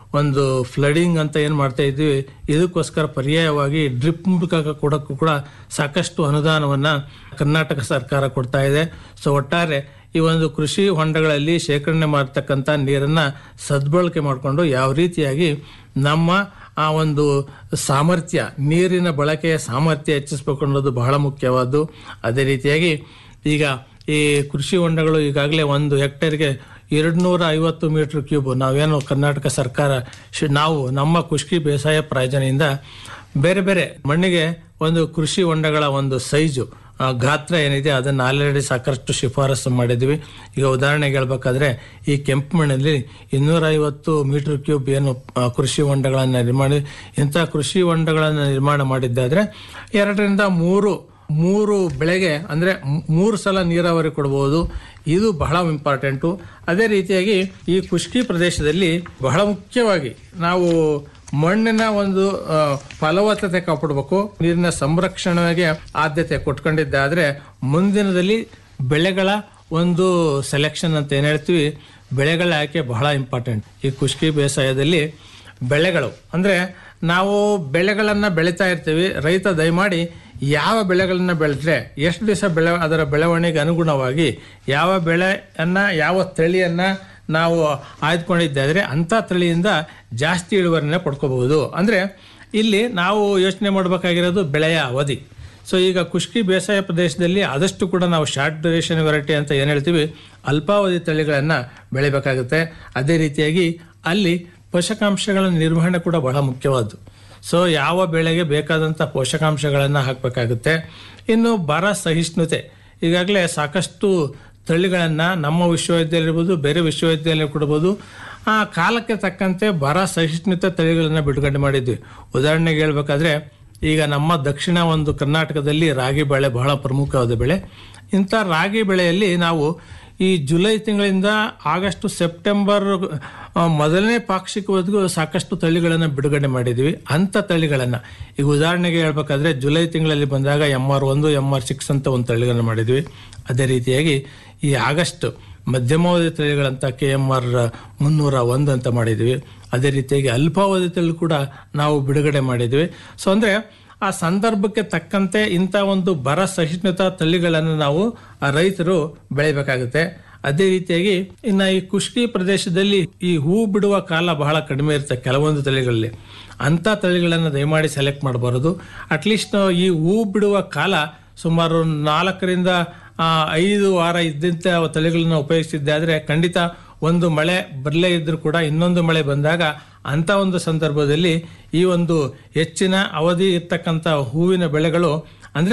ಒಂದು ಫ್ಲಡಿಂಗ್ ಅಂತ ಏನು ಮಾಡ್ತಾ ಇದ್ವಿ ಇದಕ್ಕೋಸ್ಕರ ಪರ್ಯಾಯವಾಗಿ ಡ್ರಿಪ್ ಮೂಲಕ ಕೊಡೋಕ್ಕೂ ಕೂಡ ಸಾಕಷ್ಟು ಅನುದಾನವನ್ನು ಕರ್ನಾಟಕ ಸರ್ಕಾರ ಕೊಡ್ತಾ ಇದೆ ಸೊ ಒಟ್ಟಾರೆ ಈ ಒಂದು ಕೃಷಿ ಹೊಂಡಗಳಲ್ಲಿ ಶೇಖರಣೆ ಮಾಡ್ತಕ್ಕಂಥ ನೀರನ್ನು ಸದ್ಬಳಕೆ ಮಾಡಿಕೊಂಡು ಯಾವ ರೀತಿಯಾಗಿ ನಮ್ಮ ಆ ಒಂದು ಸಾಮರ್ಥ್ಯ ನೀರಿನ ಬಳಕೆಯ ಸಾಮರ್ಥ್ಯ ಹೆಚ್ಚಿಸ್ಬೇಕು ಅನ್ನೋದು ಬಹಳ ಮುಖ್ಯವಾದ್ದು ಅದೇ ರೀತಿಯಾಗಿ ಈಗ ಈ ಕೃಷಿ ಹೊಂಡಗಳು ಈಗಾಗಲೇ ಒಂದು ಹೆಕ್ಟೇರ್ಗೆ ಎರಡುನೂರ ಐವತ್ತು ಮೀಟರ್ ಕ್ಯೂಬ್ ನಾವೇನು ಕರ್ನಾಟಕ ಸರ್ಕಾರ ಶಿ- ನಾವು ನಮ್ಮ ಖುಷ್ಕಿ ಬೇಸಾಯ ಪ್ರಾಯೋಜನೆಯಿಂದ ಬೇರೆ ಬೇರೆ ಮಣ್ಣಿಗೆ ಒಂದು ಕೃಷಿ ಹೊಂಡಗಳ ಒಂದು ಸೈಜು ಆ, ಗಾತ್ರ ಏನಿದೆ ಅದನ್ನು ಆಲ್ರೆಡಿ ಸಾಕಷ್ಟು ಶಿಫಾರಸು ಮಾಡಿದ್ವಿ ಈಗ ಉದಾಹರಣೆಗೆ ಹೇಳ್ಬೇಕಾದ್ರೆ ಈ ಕೆಂಪು ಮಣ್ಣಲ್ಲಿ ಇನ್ನೂರ ಐವತ್ತು ಮೀಟರ್ ಕ್ಯೂಬ್ ಏನು ಆ, ಕೃಷಿ ಹೊಂಡಗಳನ್ನು ನಿರ್ಮಾಣ ಇಂಥ ಕೃಷಿ ಹೊಂಡಗಳನ್ನು ನಿರ್ಮಾಣ ಮಾಡಿದ್ದಾದ್ರೆ ಎರಡರಿಂದ ಮೂರು ಮೂರು ಬೆಳೆಗೆ ಅಂದರೆ ಮೂರು ಸಲ ನೀರಾವರಿ ಕೊಡಬಹುದು ಇದು ಬಹಳ ಇಂಪಾರ್ಟೆಂಟು ಅದೇ ರೀತಿಯಾಗಿ ಈ ಖುಷ್ಕಿ ಪ್ರದೇಶದಲ್ಲಿ ಬಹಳ ಮುಖ್ಯವಾಗಿ ನಾವು ಮಣ್ಣಿನ ಒಂದು ಆ, ಫಲವತ್ತತೆ ಕಾಪಾಡಬೇಕು ನೀರಿನ ಸಂರಕ್ಷಣೆಗೆ ಆದ್ಯತೆ ಕೊಟ್ಕೊಂಡಿದ್ದಾದ್ರೆ ಮುಂದಿನದಲ್ಲಿ ಬೆಳೆಗಳ ಒಂದು ಸೆಲೆಕ್ಷನ್ ಅಂತ ಏನು ಹೇಳ್ತೀವಿ ಬೆಳೆಗಳ ಆಯ್ಕೆ ಬಹಳ ಇಂಪಾರ್ಟೆಂಟ್ ಈ ಖುಷ್ಕಿ ಬೇಸಾಯದಲ್ಲಿ ಬೆಳೆಗಳು ಅಂದರೆ ನಾವು ಬೆಳೆಗಳನ್ನು ಬೆಳೀತಾ ಇರ್ತೀವಿ ರೈತ ದಯಮಾಡಿ ಯಾವ ಬೆಳೆಗಳನ್ನ ಬೆಳೆದ್ರೆ ಎಷ್ಟು ದಿವಸ ಬೆಳೆ ಅದರ ಬೆಳವಣಿಗೆ ಅನುಗುಣವಾಗಿ ಯಾವ ಬೆಳೆಯನ್ನು ಯಾವ ತಳಿಯನ್ನು ನಾವು ಆಯ್ದುಕೊಂಡಿದ್ದಾದರೆ ಅಂಥ ತಳಿಯಿಂದ ಜಾಸ್ತಿ ಇಳುವರಿನ ಪಡ್ಕೋಬಹುದು ಅಂದರೆ ಇಲ್ಲಿ ನಾವು ಯೋಚನೆ ಮಾಡಬೇಕಾಗಿರೋದು ಬೆಳೆಯ ಅವಧಿ ಸೊ ಈಗ ಖುಷ್ಕಿ ಬೇಸಾಯ ಪ್ರದೇಶದಲ್ಲಿ ಆದಷ್ಟು ಕೂಡ ನಾವು ಶಾರ್ಟ್ ಡ್ಯೂರೇಷನ್ ವೆರೈಟಿ ಅಂತ ಏನು ಹೇಳ್ತೀವಿ ಅಲ್ಪಾವಧಿ ತಳಿಗಳನ್ನು ಬೆಳಿಬೇಕಾಗುತ್ತೆ ಅದೇ ರೀತಿಯಾಗಿ ಅಲ್ಲಿ ಪೋಷಕಾಂಶಗಳ ನಿರ್ವಹಣೆ ಕೂಡ ಬಹಳ ಮುಖ್ಯವಾದ್ದು ಸೊ ಯಾವ ಬೆಳೆಗೆ ಬೇಕಾದಂಥ ಪೋಷಕಾಂಶಗಳನ್ನು ಹಾಕಬೇಕಾಗುತ್ತೆ ಇನ್ನು ಬರ ಸಹಿಷ್ಣುತೆ ಈಗಾಗಲೇ ಸಾಕಷ್ಟು ತಳಿಗಳನ್ನು ನಮ್ಮ ವಿಶ್ವವಿದ್ಯಾಲಯ ಇರ್ಬೋದು ಬೇರೆ ವಿಶ್ವವಿದ್ಯಾಲಯ ಕೊಡ್ಬೋದು ಆ ಕಾಲಕ್ಕೆ ತಕ್ಕಂತೆ ಬರ ಸಹಿಷ್ಣುತೆ ತಳಿಗಳನ್ನು ಬಿಡುಗಡೆ ಮಾಡಿದ್ವಿ ಉದಾಹರಣೆಗೆ ಹೇಳ್ಬೇಕಾದ್ರೆ ಈಗ ನಮ್ಮ ದಕ್ಷಿಣ ಒಂದು ಕರ್ನಾಟಕದಲ್ಲಿ ರಾಗಿ ಬೆಳೆ ಬಹಳ ಪ್ರಮುಖವಾದ ಬೆಳೆ ಇಂಥ ರಾಗಿ ಬೆಳೆಯಲ್ಲಿ ನಾವು ಈ ಜುಲೈ ತಿಂಗಳಿಂದ ಆಗಸ್ಟ್ ಸೆಪ್ಟೆಂಬರ್ ಆ, ಮೊದಲನೇ ಪಾಕ್ಷಿಕವರೆಗೂ ಸಾಕಷ್ಟು ತಳಿಗಳನ್ನು ಬಿಡುಗಡೆ ಮಾಡಿದ್ವಿ ಅಂಥ ತಳಿಗಳನ್ನು ಈಗ ಉದಾಹರಣೆಗೆ ಹೇಳ್ಬೇಕಾದ್ರೆ ಜುಲೈ ತಿಂಗಳಲ್ಲಿ ಬಂದಾಗ ಎಮ್ ಆರ್ ಒಂದು ಎಮ್ ಆರ್ ಸಿಕ್ಸ್ ಅಂತ ಒಂದು ತಳಿಗಳನ್ನು ಮಾಡಿದ್ವಿ ಅದೇ ರೀತಿಯಾಗಿ ಈ ಆಗಸ್ಟ್ ಮಧ್ಯಮಾವಧಿ ತಳಿಗಳಂತ ಕೆ ಎಮ್ ಆರ್ ಮುನ್ನೂರ ಒಂದು ಅಂತ ಮಾಡಿದ್ವಿ ಅದೇ ರೀತಿಯಾಗಿ ಅಲ್ಪಾವಧಿ ತಳಿ ಕೂಡ ನಾವು ಬಿಡುಗಡೆ ಮಾಡಿದ್ವಿ ಸೊ ಅಂದರೆ ಆ ಸಂದರ್ಭಕ್ಕೆ ತಕ್ಕಂತೆ ಇಂಥ ಒಂದು ಬರ ಸಹಿಷ್ಣುತಾ ತಳಿಗಳನ್ನು ನಾವು ಆ ರೈತರು ಬೆಳಿಬೇಕಾಗುತ್ತೆ ಅದೇ ರೀತಿಯಾಗಿ ಇನ್ನು ಈ ಖುಷ್ಕಿ ಪ್ರದೇಶದಲ್ಲಿ ಈ ಹೂ ಬಿಡುವ ಕಾಲ ಬಹಳ ಕಡಿಮೆ ಇರುತ್ತೆ ಕೆಲವೊಂದು ತಳಿಗಳಲ್ಲಿ ಅಂಥ ತಳಿಗಳನ್ನು ದಯಮಾಡಿ ಸೆಲೆಕ್ಟ್ ಮಾಡಬಾರದು ಅಟ್ಲೀಸ್ಟ್ ಈ ಹೂ ಬಿಡುವ ಕಾಲ ಸುಮಾರು ನಾಲ್ಕರಿಂದ ಆ, ಐದು ವಾರ ಇದ್ದಂಥ ತಳಿಗಳನ್ನ ಉಪಯೋಗಿಸಿದ್ದೆ ಆದರೆ ಖಂಡಿತ ಒಂದು ಮಳೆ ಬರಲೇ ಇದ್ರೂ ಕೂಡ ಇನ್ನೊಂದು ಮಳೆ ಬಂದಾಗ ಅಂಥ ಒಂದು ಸಂದರ್ಭದಲ್ಲಿ ಈ ಒಂದು ಹೆಚ್ಚಿನ ಅವಧಿ ಇರ್ತಕ್ಕಂಥ ಹೂವಿನ ಬೆಳೆಗಳು ಅಂದರೆ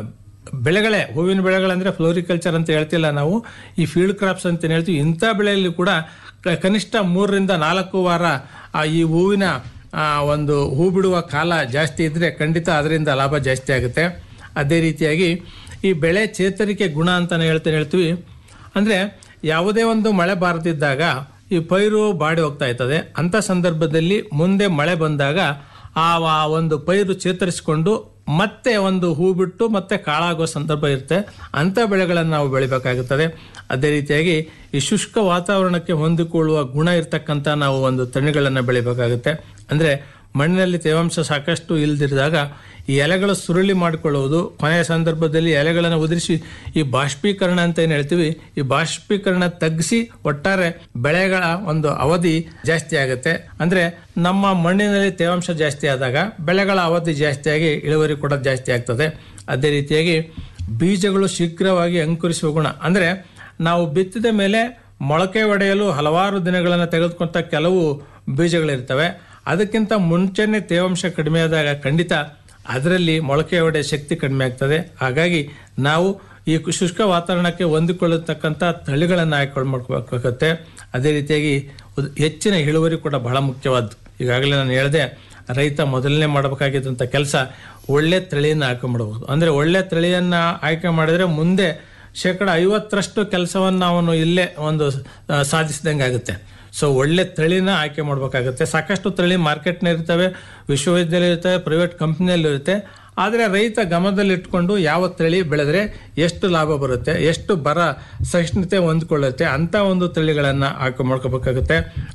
ಬೆಳೆಗಳೇ ಹೂವಿನ ಬೆಳೆಗಳಂದ್ರೆ ಫ್ಲೋರಿಕಲ್ಚರ್ ಅಂತ ಹೇಳ್ತಿಲ್ಲ ನಾವು ಈ ಫೀಲ್ಡ್ ಕ್ರಾಪ್ಸ್ ಅಂತ ಏನ್ ಹೇಳ್ತೀವಿ ಇಂಥ ಬೆಳೆಯಲ್ಲಿ ಕೂಡ ಕ- ಕನಿಷ್ಠ ಮೂರರಿಂದ ನಾಲ್ಕು ವಾರ ಆ ಈ ಹೂವಿನ ಆ, ಒಂದು ಹೂ ಬಿಡುವ ಕಾಲ ಜಾಸ್ತಿ ಇದ್ದರೆ ಖಂಡಿತ ಅದರಿಂದ ಲಾಭ ಜಾಸ್ತಿ ಆಗುತ್ತೆ ಅದೇ ರೀತಿಯಾಗಿ ಈ ಬೆಳೆ ಚೇತರಿಕೆ ಗುಣ ಅಂತ ಹೇಳ್ತೇನೆ ಹೇಳ್ತೀವಿ ಅಂದರೆ ಯಾವುದೇ ಒಂದು ಮಳೆ ಬಾರದಿದ್ದಾಗ ಈ ಪೈರು ಬಾಡಿ ಹೋಗ್ತಾ ಇರ್ತದೆ ಅಂಥ ಸಂದರ್ಭದಲ್ಲಿ ಮುಂದೆ ಮಳೆ ಬಂದಾಗ ಆ ಆ ಒಂದು ಪೈರು ಚೇತರಿಸಿಕೊಂಡು ಮತ್ತೆ ಒಂದು ಹೂ ಬಿಟ್ಟು ಮತ್ತೆ ಕಾಳಾಗೋ ಸಂದರ್ಭ ಇರುತ್ತೆ ಅಂಥ ಬೆಳೆಗಳನ್ನು ನಾವು ಬೆಳಿಬೇಕಾಗುತ್ತದೆ ಅದೇ ರೀತಿಯಾಗಿ ಈ ಶುಷ್ಕ ವಾತಾವರಣಕ್ಕೆ ಹೊಂದಿಕೊಳ್ಳುವ ಗುಣ ಇರ್ತಕ್ಕಂಥ ನಾವು ಒಂದು ತಳಿಗಳನ್ನು ಬೆಳಿಬೇಕಾಗುತ್ತೆ ಅಂದರೆ ಮಣ್ಣಿನಲ್ಲಿ ತೇವಾಂಶ ಸಾಕಷ್ಟು ಇಲ್ದಿರಿದಾಗ ಈ ಎಲೆಗಳು ಸುರುಳಿ ಮಾಡಿಕೊಳ್ಳುವುದು ಕೊನೆಯ ಸಂದರ್ಭದಲ್ಲಿ ಎಲೆಗಳನ್ನು ಉದುರಿಸಿ ಈ ಬಾಷ್ಪೀಕರಣ ಅಂತ ಏನು ಹೇಳ್ತೀವಿ ಈ ಬಾಷ್ಪೀಕರಣ ತಗ್ಗಿಸಿ ಒಟ್ಟಾರೆ ಬೆಳೆಗಳ ಒಂದು ಅವಧಿ ಜಾಸ್ತಿ ಆಗುತ್ತೆ ಅಂದ್ರೆ ನಮ್ಮ ಮಣ್ಣಿನಲ್ಲಿ ತೇವಾಂಶ ಜಾಸ್ತಿ ಆದಾಗ ಬೆಳೆಗಳ ಅವಧಿ ಜಾಸ್ತಿಯಾಗಿ ಇಳುವರಿ ಕೂಡ ಜಾಸ್ತಿ ಆಗ್ತದೆ ಅದೇ ರೀತಿಯಾಗಿ ಬೀಜಗಳು ಶೀಘ್ರವಾಗಿ ಅಂಕುರಿಸುವ ಗುಣ ಅಂದ್ರೆ ನಾವು ಬಿತ್ತಿದ ಮೇಲೆ ಮೊಳಕೆ ಒಡೆಯಲು ಹಲವಾರು ದಿನಗಳನ್ನು ತೆಗೆದುಕೊಂತ ಕೆಲವು ಬೀಜಗಳಿರ್ತವೆ ಅದಕ್ಕಿಂತ ಮುಂಚೆನೆ ತೇವಾಂಶ ಕಡಿಮೆ ಆದಾಗ ಖಂಡಿತ ಅದರಲ್ಲಿ ಮೊಳಕೆ ಒಡೆಯ ಶಕ್ತಿ ಕಡಿಮೆ ಆಗ್ತದೆ ಹಾಗಾಗಿ ನಾವು ಈ ಶುಷ್ಕ ವಾತಾವರಣಕ್ಕೆ ಹೊಂದಿಕೊಳ್ಳತಕ್ಕಂಥ ತಳಿಗಳನ್ನು ಆಯ್ಕೆ ಮಾಡ್ಕೋಬೇಕಾಗತ್ತೆ ಅದೇ ರೀತಿಯಾಗಿ ಉದ್- ಹೆಚ್ಚಿನ ಇಳುವರಿ ಕೂಡ ಬಹಳ ಮುಖ್ಯವಾದ್ದು ಈಗಾಗಲೇ ನಾನು ಹೇಳಿದೆ ರೈತ ಮೊದಲನೇ ಮಾಡಬೇಕಾಗಿದ್ದಂಥ ಕೆಲಸ ಒಳ್ಳೆ ತಳಿಯನ್ನು ಆಯ್ಕೆ ಮಾಡಬಹುದು ಅಂದರೆ ಒಳ್ಳೆ ತಳಿಯನ್ನು ಆಯ್ಕೆ ಮಾಡಿದರೆ ಮುಂದೆ ಶೇಕಡ ಐವತ್ತರಷ್ಟು ಕೆಲಸವನ್ನು ಅವನು ಇಲ್ಲೇ ಒಂದು ಆ, ಸಾಧಿಸಿದಂಗೆ ಆಗುತ್ತೆ ಸೊ ಒಳ್ಳೆ ತಳಿನ ಆಯ್ಕೆ ಮಾಡಬೇಕಾಗುತ್ತೆ ಸಾಕಷ್ಟು ತಳಿ ಮಾರ್ಕೆಟ್ನ ಇರ್ತವೆ ವಿಶ್ವವಿದ್ಯಾಲಯ ಇರ್ತವೆ ಪ್ರೈವೇಟ್ ಕಂಪ್ನಿಯಲ್ಲಿ ಇರುತ್ತೆ ಆದರೆ ರೈತ ಗಮನದಲ್ಲಿ ಇಟ್ಕೊಂಡು ಯಾವ ತಳಿ ಬೆಳೆದ್ರೆ ಎಷ್ಟು ಲಾಭ ಬರುತ್ತೆ ಎಷ್ಟು ಬರ ಸಹಿಷ್ಣುತೆ ಹೊಂದ್ಕೊಳ್ಳುತ್ತೆ ಅಂತ ಒಂದು ತಳಿಗಳನ್ನು ಆಯ್ಕೆ ಮಾಡ್ಕೋಬೇಕಾಗುತ್ತೆ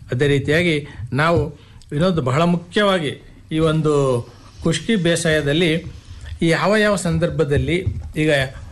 ಅದೇ ರೀತಿಯಾಗಿ ನಾವು ಇನ್ನೊಂದು ಬಹಳ ಮುಖ್ಯವಾಗಿ ಈ ಒಂದು ಖುಷ್ಕಿ ಬೇಸಾಯದಲ್ಲಿ ಯಾವ ಯಾವ ಸಂದರ್ಭದಲ್ಲಿ ಈಗ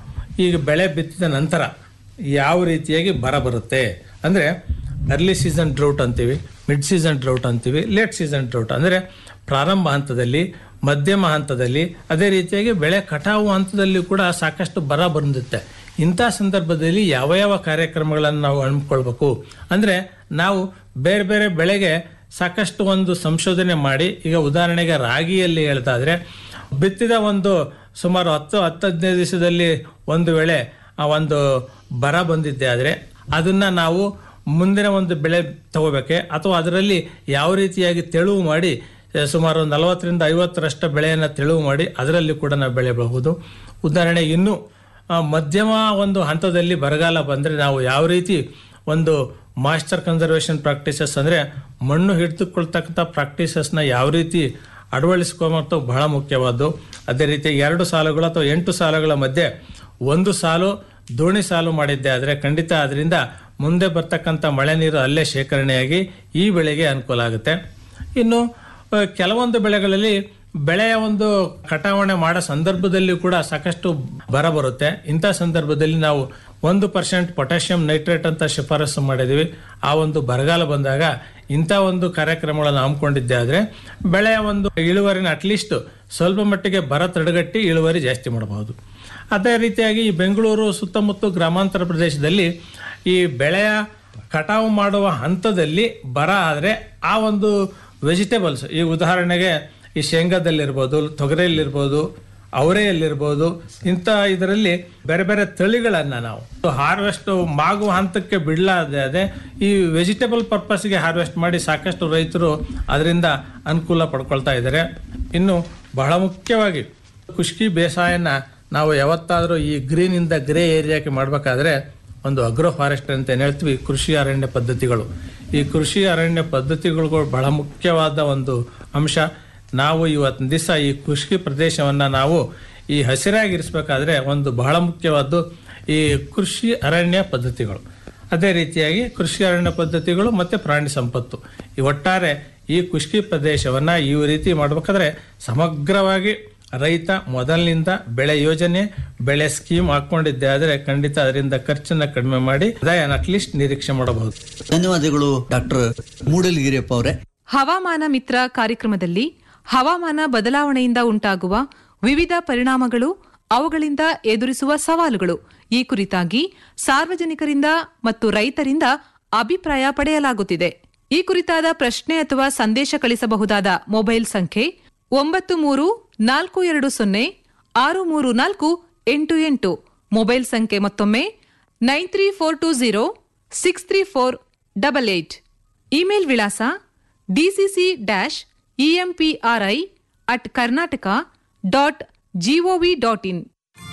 ಈಗ ಬೆಳೆ ಬಿತ್ತಿದ ನಂತರ ಯಾವ ರೀತಿಯಾಗಿ ಬರ ಬರುತ್ತೆ ಅಂದರೆ ಅರ್ಲಿ ಸೀಸನ್ ಡ್ರೌಟ್ ಅಂತೀವಿ ಮಿಡ್ ಸೀಸನ್ ಡ್ರೌಟ್ ಅಂತೀವಿ ಲೇಟ್ ಸೀಸನ್ ಡ್ರೌಟ್ ಅಂದರೆ ಪ್ರಾರಂಭ ಹಂತದಲ್ಲಿ ಮಧ್ಯಮ ಹಂತದಲ್ಲಿ ಅದೇ ರೀತಿಯಾಗಿ ಬೆಳೆ ಕಟಾವು ಹಂತದಲ್ಲಿ ಕೂಡ ಸಾಕಷ್ಟು ಬರ ಬಂದಿರುತ್ತೆ ಇಂಥ ಸಂದರ್ಭದಲ್ಲಿ ಯಾವ ಯಾವ ಕಾರ್ಯಕ್ರಮಗಳನ್ನು ನಾವು ಹಮ್ಮಿಕೊಳ್ಬೇಕು ಅಂದರೆ ನಾವು ಬೇರೆ ಬೇರೆ ಬೆಳೆಗೆ ಸಾಕಷ್ಟು ಒಂದು ಸಂಶೋಧನೆ ಮಾಡಿ ಈಗ ಉದಾಹರಣೆಗೆ ರಾಗಿಯಲ್ಲಿ ಹೇಳ್ತಾದ್ರೆ ಬಿತ್ತಿದ ಒಂದು ಸುಮಾರು ಹತ್ತು ಹತ್ತು ಹದಿನೈದು ದಿವಸದಲ್ಲಿ ಒಂದು ವೇಳೆ ಆ ಒಂದು ಬರ ಬಂದಿದ್ದೆ ಆದರೆ ಅದನ್ನು ನಾವು ಮುಂದಿನ ಒಂದು ಬೆಳೆ ತಗೋಬೇಕೆ ಅಥವಾ ಅದರಲ್ಲಿ ಯಾವ ರೀತಿಯಾಗಿ ತೆಳುವು ಮಾಡಿ ಆ, ಸುಮಾರು ನಲವತ್ತರಿಂದ ಐವತ್ತರಷ್ಟು ಬೆಳೆಯನ್ನು ತೆಳುವು ಮಾಡಿ ಅದರಲ್ಲಿ ಕೂಡ ನಾವು ಬೆಳೆಯಬಹುದು ಉದಾಹರಣೆ ಇನ್ನು ಆ, ಮಧ್ಯಮ ಒಂದು ಹಂತದಲ್ಲಿ ಬರಗಾಲ ಬಂದರೆ ನಾವು ಯಾವ ರೀತಿ ಒಂದು ಮಾಸ್ಟರ್ ಕನ್ಸರ್ವೇಷನ್ ಪ್ರಾಕ್ಟೀಸಸ್ ಅಂದರೆ ಮಣ್ಣು ಹಿಡಿದುಕೊಳ್ತಕ್ಕಂಥ ಪ್ರಾಕ್ಟೀಸಸ್ನ ಯಾವ ರೀತಿ ಅಳವಡಿಸ್ಕೊಂಬತ್ತು ಬಹಳ ಮುಖ್ಯವಾದ್ದು ಅದೇ ರೀತಿ ಎರಡು ಸಾಲುಗಳು ಅಥವಾ ಎಂಟು ಸಾಲುಗಳ ಮಧ್ಯೆ ಒಂದು ಸಾಲು ದೋಣಿ ಸಾಲು ಮಾಡಿದ್ದೆ ಆದರೆ ಖಂಡಿತ ಅದರಿಂದ ಮುಂದೆ ಬರ್ತಕ್ಕಂಥ ಮಳೆ ನೀರು ಅಲ್ಲೇ ಶೇಖರಣೆಯಾಗಿ ಈ ಬೆಳೆಗೆ ಅನುಕೂಲ ಆಗುತ್ತೆ ಇನ್ನು ಆ, ಕೆಲವೊಂದು ಬೆಳೆಗಳಲ್ಲಿ ಬೆಳೆಯ ಒಂದು ಕಟಾವಣೆ ಮಾಡೋ ಸಂದರ್ಭದಲ್ಲಿ ಕೂಡ ಸಾಕಷ್ಟು ಬರ ಬರುತ್ತೆ ಇಂಥ ಸಂದರ್ಭದಲ್ಲಿ ನಾವು ಒಂದು ಪರ್ಸೆಂಟ್ ಪೊಟ್ಯಾಷಿಯಂ ನೈಟ್ರೇಟ್ ಅಂತ ಶಿಫಾರಸು ಮಾಡಿದ್ದೀವಿ ಆ ಒಂದು ಬರಗಾಲ ಬಂದಾಗ ಇಂಥ ಒಂದು ಕಾರ್ಯಕ್ರಮಗಳನ್ನು ಹಮ್ಮಿಕೊಂಡಿದ್ದೆ ಆದರೆ ಬೆಳೆಯ ಒಂದು ಇಳುವರಿನ ಅಟ್ಲೀಸ್ಟ್ ಸ್ವಲ್ಪ ಮಟ್ಟಿಗೆ ಬರ ತಡೆಗಟ್ಟಿ ಇಳುವರಿ ಜಾಸ್ತಿ ಮಾಡಬಹುದು ಅದೇ ರೀತಿಯಾಗಿ ಈ ಬೆಂಗಳೂರು ಸುತ್ತಮುತ್ತ ಗ್ರಾಮಾಂತರ ಪ್ರದೇಶದಲ್ಲಿ ಈ ಬೆಳೆಯ ಕಟಾವು ಮಾಡುವ ಹಂತದಲ್ಲಿ ಬರ ಆದರೆ ಆ ಒಂದು ವೆಜಿಟೇಬಲ್ಸ್ ಈ ಉದಾಹರಣೆಗೆ ಈ ಶೇಂಗಾದಲ್ಲಿರ್ಬೋದು ತೊಗರಿಯಲ್ಲಿರ್ಬೋದು ಅವರೆಯಲ್ಲಿರ್ಬೋದು ಇಂಥ ಇದರಲ್ಲಿ ಬೇರೆ ಬೇರೆ ತಳಿಗಳನ್ನು ನಾವು ಹಾರ್ವೆಸ್ಟ್ ಮಾಗುವ ಹಂತಕ್ಕೆ ಬಿಡಲಾದೆ ಅದೇ ಈ ವೆಜಿಟೇಬಲ್ ಪರ್ಪಸ್ಗೆ ಹಾರ್ವೆಸ್ಟ್ ಮಾಡಿ ಸಾಕಷ್ಟು ರೈತರು ಅದರಿಂದ ಅನುಕೂಲ ಪಡ್ಕೊಳ್ತಾ ಇದ್ದಾರೆ ಇನ್ನು ಬಹಳ ಮುಖ್ಯವಾಗಿ ಖುಷ್ಕಿ ಬೇಸಾಯನ ನಾವು ಯಾವತ್ತಾದರೂ ಈ ಗ್ರೀನಿಂದ ಗ್ರೇ ಏರಿಯಾಕ್ಕೆ ಮಾಡಬೇಕಾದ್ರೆ ಒಂದು ಅಗ್ರೋ ಫಾರೆಸ್ಟ್ ಅಂತ ಏನು ಹೇಳ್ತೀವಿ ಕೃಷಿ ಅರಣ್ಯ ಪದ್ಧತಿಗಳು ಈ ಕೃಷಿ ಅರಣ್ಯ ಪದ್ಧತಿಗಳು ಬಹಳ ಮುಖ್ಯವಾದ ಒಂದು ಅಂಶ ನಾವು ಇವತ್ತಿನ ದಿವಸ ಈ ಕೃಷಿ ಪ್ರದೇಶವನ್ನು ನಾವು ಈ ಹಸಿರಾಗಿರಿಸಬೇಕಾದ್ರೆ ಒಂದು ಬಹಳ ಮುಖ್ಯವಾದ್ದು ಈ ಕೃಷಿ ಅರಣ್ಯ ಪದ್ಧತಿಗಳು ಅದೇ ರೀತಿಯಾಗಿ ಕೃಷಿ ಅರಣ್ಯ ಪದ್ಧತಿಗಳು ಮತ್ತು ಪ್ರಾಣಿ ಸಂಪತ್ತು ಈ ಒಟ್ಟಾರೆ ಈ ಕೃಷಿ ಪ್ರದೇಶವನ್ನು ಈ ರೀತಿ ಮಾಡಬೇಕಾದ್ರೆ ಸಮಗ್ರವಾಗಿ ರೈತ ಮೊದಲಿನಿಂದ ಬೆಳೆ ಯೋಜನೆ ಬೆಳೆ ಸ್ಕೀಮ್ ಹಾಕೊಂಡಿದ್ದೆ ಆದರೆ ಖಂಡಿತ ಅದರಿಂದ ಖರ್ಚನ್ನ ಕಡಿಮೆ ಮಾಡಿ ಆದಾಯನ ಅಟ್ಲೀಸ್ಟ್ ನಿರೀಕ್ಷೆ ಮಾಡಬಹುದು ಧನ್ಯವಾದಗಳು ಡಾಕ್ಟರ್ ಮೂಡಲಗಿರಿಯಪ್ಪ ಅವರೇ ಹವಾಮಾನ ಮಿತ್ರ ಕಾರ್ಯಕ್ರಮದಲ್ಲಿ ಹವಾಮಾನ ಬದಲಾವಣೆಯಿಂದ ಉಂಟಾಗುವ ವಿವಿಧ ಪರಿಣಾಮಗಳು ಅವುಗಳಿಂದ ಎದುರಿಸುವ ಸವಾಲುಗಳು ಈ ಕುರಿತಾಗಿ ಸಾರ್ವಜನಿಕರಿಂದ ಮತ್ತು ರೈತರಿಂದ ಅಭಿಪ್ರಾಯ ಪಡೆಯಲಾಗುತ್ತಿದೆ ಈ ಕುರಿತಾದ ಪ್ರಶ್ನೆ ಅಥವಾ ಸಂದೇಶ ಕಳಿಸಬಹುದಾದ ಮೊಬೈಲ್ ಸಂಖ್ಯೆ ಒಂಬತ್ತು ಮೂರು ನಾಲ್ಕು ಎರಡು ಸೊನ್ನೆ ಆರು ಮೂರು ನಾಲ್ಕು ಎಂಟು ಎಂಟು ಮೊಬೈಲ್ ಸಂಖ್ಯೆ ಮತ್ತೊಮ್ಮೆ nine three four two zero six three four double eight email ವಿಳಾಸ DCC dash EMPRI at Karnataka dot gov dot in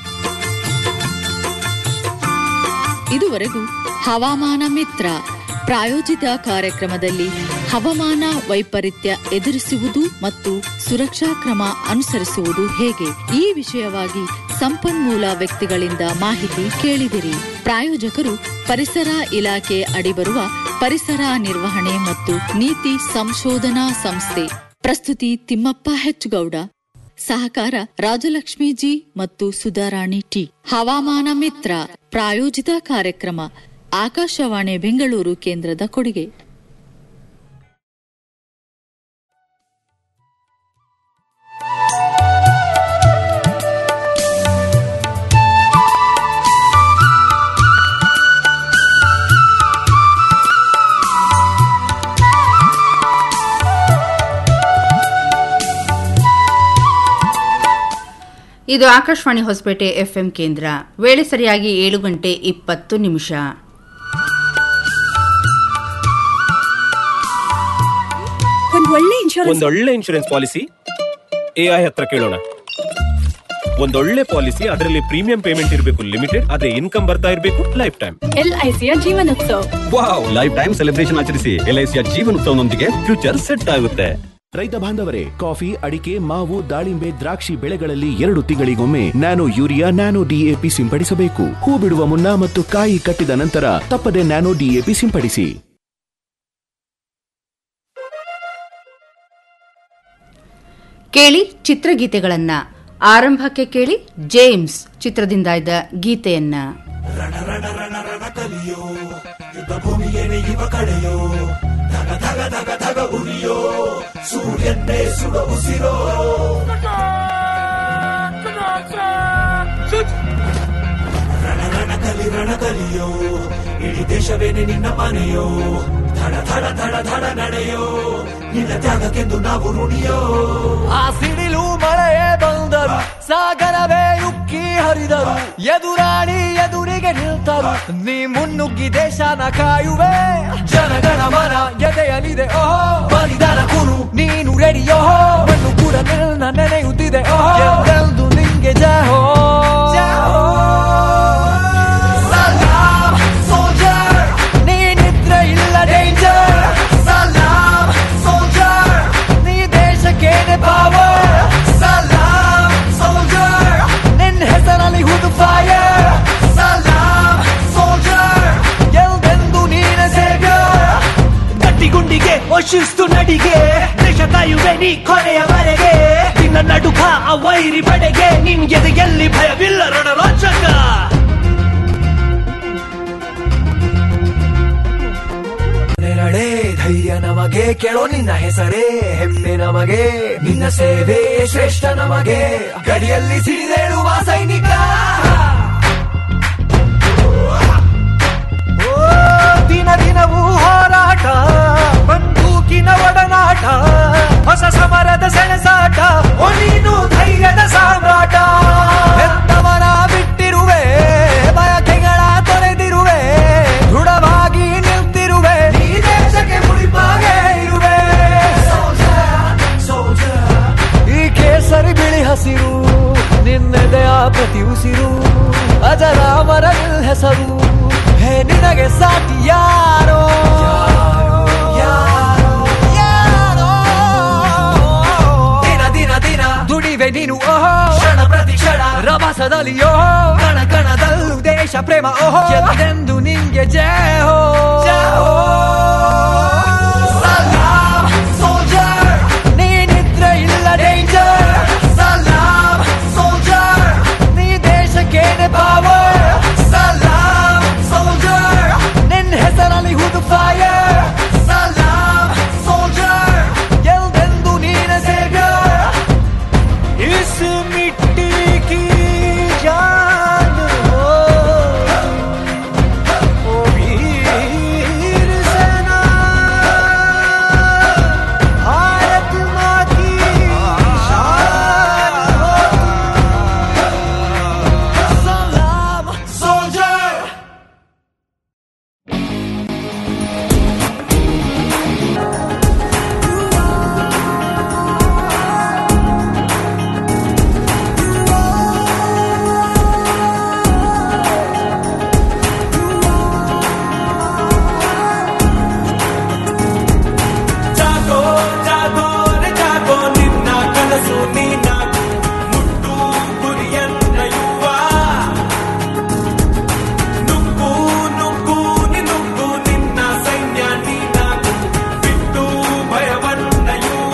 ಇದುವರೆಗೂ ಹವಾಮಾನ ಮಿತ್ರ ಪ್ರಾಯೋಜಿತ ಕಾರ್ಯಕ್ರಮದಲ್ಲಿ ಹವಾಮಾನ ವೈಪರೀತ್ಯ ಎದುರಿಸುವುದು ಮತ್ತು ಸುರಕ್ಷಾ ಕ್ರಮ ಅನುಸರಿಸುವುದು ಹೇಗೆ ಈ ವಿಷಯವಾಗಿ ಸಂಪನ್ಮೂಲ ವ್ಯಕ್ತಿಗಳಿಂದ ಮಾಹಿತಿ ಕೇಳಿದಿರಿ ಪ್ರಾಯೋಜಕರು ಪರಿಸರ ಇಲಾಖೆ ಅಡಿಬರುವ ಪರಿಸರ ನಿರ್ವಹಣೆ ಮತ್ತು ನೀತಿ ಸಂಶೋಧನಾ ಸಂಸ್ಥೆ ಪ್ರಸ್ತುತಿ ತಿಮ್ಮಪ್ಪ ಹೆಚ್ಚುಗೌಡ ಸಹಕಾರ ರಾಜಲಕ್ಷ್ಮಿ ಜಿ ಮತ್ತು ಸುಧಾರಾಣಿ ಟಿ ಹವಾಮಾನ ಮಿತ್ರ ಪ್ರಾಯೋಜಿತ ಕಾರ್ಯಕ್ರಮ ಆಕಾಶವಾಣಿ ಬೆಂಗಳೂರು ಕೇಂದ್ರದ ಕೊಡುಗೆ ಇದು ಆಕಾಶವಾಣಿ ಹೊಸಪೇಟೆ ಎಫ್ಎಂ ಕೇಂದ್ರ ವೇಳೆ ಸರಿಯಾಗಿ ಏಳು ಗಂಟೆ ಇಪ್ಪತ್ತು ನಿಮಿಷ ಒಂದ್ ಒಳ್ಳೆ ಇನ್ಶೂರೆನ್ಸ್ ಒಂದೊಳ್ಳೆ ಇನ್ಶೂರೆನ್ಸ್ ಪಾಲಿಸಿ ಎಐ ಹತ್ರ ಕೇಳೋಣ ಒಂದೊಳ್ಳೆ ಪಾಲಿಸಿ ಅದರಲ್ಲಿ ಪ್ರೀಮಿಯಂ ಪೇಮೆಂಟ್ ಇರಬೇಕು ಲಿಮಿಟೆಡ್ ಅದೇ ಇನ್ಕಮ್ ಬರ್ತಾ ಇರಬೇಕು ಲೈಫ್ ಟೈಮ್ ಎಲ್ಐಸಿಯ Jeevanotsava wow life time celebration ಆಚರಿಸಿ ಎಲ್ಐಸಿಯ ಜೀವನೋತ್ಸವನೊಂದಿಗೆ ಫ್ಯೂಚರ್ ಸೆಟ್ ಆಗುತ್ತೆ ರೈತ ಬಾಂಧವರೇ ಕಾಫಿ ಅಡಿಕೆ ಮಾವು ದಾಳಿಂಬೆ ದ್ರಾಕ್ಷಿ ಬೆಳೆಗಳಲ್ಲಿ ಎರಡು ತಿಂಗಳಿಗೊಮ್ಮೆ ನ್ಯಾನೋ ಯೂರಿಯಾ ನ್ಯಾನೋ ಡಿಎಪಿ ಸಿಂಪಡಿಸಬೇಕು ಹೂ ಬಿಡುವ ಮುನ್ನ ಮತ್ತು ಕಾಯಿ ಕಟ್ಟಿದ ನಂತರ ತಪ್ಪದೆ ನ್ಯಾನೋ ಡಿಎಪಿ ಸಿಂಪಡಿಸಿ ಕೇಳಿ ಚಿತ್ರಗೀತೆಗಳನ್ನ ಆರಂಭಕ್ಕೆ ಕೇಳಿ ಜೇಮ್ಸ್ ಚಿತ್ರದಿಂದ ಇದ್ದ ಗೀತೆಯನ್ನ ಭೂಮಿಯೇನೆ ಇವ ಕಡೆಯೋ ಧಗ ಧಗ ಧಗ ಧಗ ಉರಿಯೋ ಸೂರ್ಯನ್ನೇ ಸುಡ ಉಸಿರೋ ರಣ ರಣ ಕಲಿ ರಣ ಕಲಿಯೋ ಇಡೀ ದೇಶವೇನೆ ನಿನ್ನ ಮನೆಯೋ ಧಡ ಧಡ ಧಡ ಧಡ ನಡೆಯೋ ನಿನ್ನ ತ್ಯಾಗಕ್ಕೆಂದು ನಾವು ಋಣಿಯೋ ಆ ಸಿಡಿಲು ಮಳೆಯೇ ಬಂದರು ಸಾಗರವೇ ಉಕ್ಕಿ ಹರಿದರು ಎದುರಾಳಿ ಎದುರಿಗೆ ನಿಲ್ತರು ನೀ ಮುನ್ನುಗ್ಗಿ ದೇಶನ ಕಾಯುವೆ ಜನಗಣ ಮನ ಎದೆಯಲಿದೆ ಓಹೋ ಬಲಿದಾನ ಕುರು ನೀನು ರೆಡಿಯೋ ಮಣ್ಣು ಕೂಡ ನಿನ್ನ ನೆನೆಯುತ್ತಿದೆ ಓಹೋ ಎಂದೆಂದು ನಿಂಗೆ ಜಹೋ ಸಲಾಮ್ ಸೋಲ್ಜರ್ ನೀ ನಿದ್ರೆ ಇಲ್ಲ ಡೇಂಜರ್ ಸಲಾಮ್ ಸೋಲ್ಜರ್ ನೀ ದೇಶಕ್ಕೇನೆ ಪವರ್ ಸಲಾಮ್ ಸೋಲ್ಜರ್ ನಿನ್ನ ಹೆಸರಲ್ಲಿ ಹುದು ಫೈರ್ ಸಲಾಮ್ ಸೋಲ್ಜರ್ ಎಲ್ದೆಂದು ನೀನ ಸೇವ್ಯರ್ ಗಟ್ಟಿಗುಂಡಿಗೆ ಶಿಸ್ತು ನಡಿಗೆ ದೇಶ ಕಾಯುವೆ ನೀ ಕೊನೆಯವರೆಗೆ ನಿನ್ನ ನಡುಕ ಆ ವೈರಿ ಪಡೆಗೆ ನಿನ್ಗೆ ಎಲ್ಲಿ ಭಯವಿಲ್ಲ ರಣರೋಚಕ ನೆರಳೆ ಧೈರ್ಯ ನಮಗೆ ಕೇಳೋ ನಿನ್ನ ಹೆಸರೇ ಹೆಮ್ಮೆ ನಮಗೆ ನಿನ್ನ ಸೇವೆ ಶ್ರೇಷ್ಠ ನಮಗೆ ಗಡಿಯಲ್ಲಿ ಸಿಡಿದೇಳುವ ಸೈನಿಕ ಓ, ದಿನ ದಿನವೂ ಹೋರಾಟ ಬಂದೂಕಿನ ಒಡನಾಟ ಹೊಸ ಸಮರದ ಸೆಣಸಾಟ ಓ ನೀನು ಧೈರ್ಯದ ಸಾಮ್ರಾಟ ಹೆತ್ತವರ ಬಿಟ್ಟಿರುವೆ ಬಯಕೆಗಳ ತೊರೆದಿರುವೆ ದೃಢವಾಗಿ ನಿಲ್ತಿರುವೆ ಈ ದೇಶಕ್ಕೆ ಮುಡಿಪಾಗೆ ಇರುವೆ ಈ ಕೇಸರಿ ಬಿಳಿ ಹಸಿರು ನಿನ್ನೆದೆಯ ಪ್ರತಿ ಉಸಿರು ಅಜರಾಮರ ನಿಲ್ ಹೆಸರು ಹೇ ನಿನಗೆ ಸಾಟಿ ಯಾರೋ ಯಾರೋ? ದಿನ ದಿನ ದಿನ ದುಡಿವೆ ನೀನು ಓಹೋ ಕ್ಷಣ ಪ್ರತಿ ಕ್ಷಣ ರಭಸದಲ್ಲಿ ಓಹೋ ಕಣ ಕಣದಲ್ಲೂ ದೇಶ ಪ್ರೇಮ ಓಹೋ ಎಂದೆಂದು ನಿಂಗೆ ಜಯ ಹೋ ಸಲಾಮ್ ಸೋಲ್ಜರ್ ನೀ ನಿದ್ರೆ ಇಲ್ಲ ಡೇಂಜರ್ ಸಲಾಮ್ ಸೋಲ್ಜರ್ ನೀ ದೇಶಕ್ಕೇನೆ ಪವರ್ ಸಲಾಮ್ ಸೋಲ್ಜರ್ ನಿನ್ನ ಹೆಸರಲ್ಲಿ ಹುದು ಫೈರ್ ಸಲಾಮ್ ಸೋಲ್ಜರ್ ಎಲ್ದೆಂದು ನೀನ ಸೇವ್ಯರ್ इस मिट्टी की जान हो ओ वीर सेना भारत माँ की शान हो सलाम सोल्जर ಜಾಗೋ ಜಾಗೋ ರೆ ಜಾಗೋ ನಿನ್ನ ಕನಸು ನೀನಾಗು ಮುಟ್ಟು ಗುರಿಯನ್ನ ಯುವ ನುಗ್ಗು ನುಗ್ಗು ನಿ ನುಗ್ಗು ನಿನ್ನ ಸೈನ್ಯ ನೀನಾಗು ಬಿಟ್ಟು ಭಯವನ್ನ ಯುವ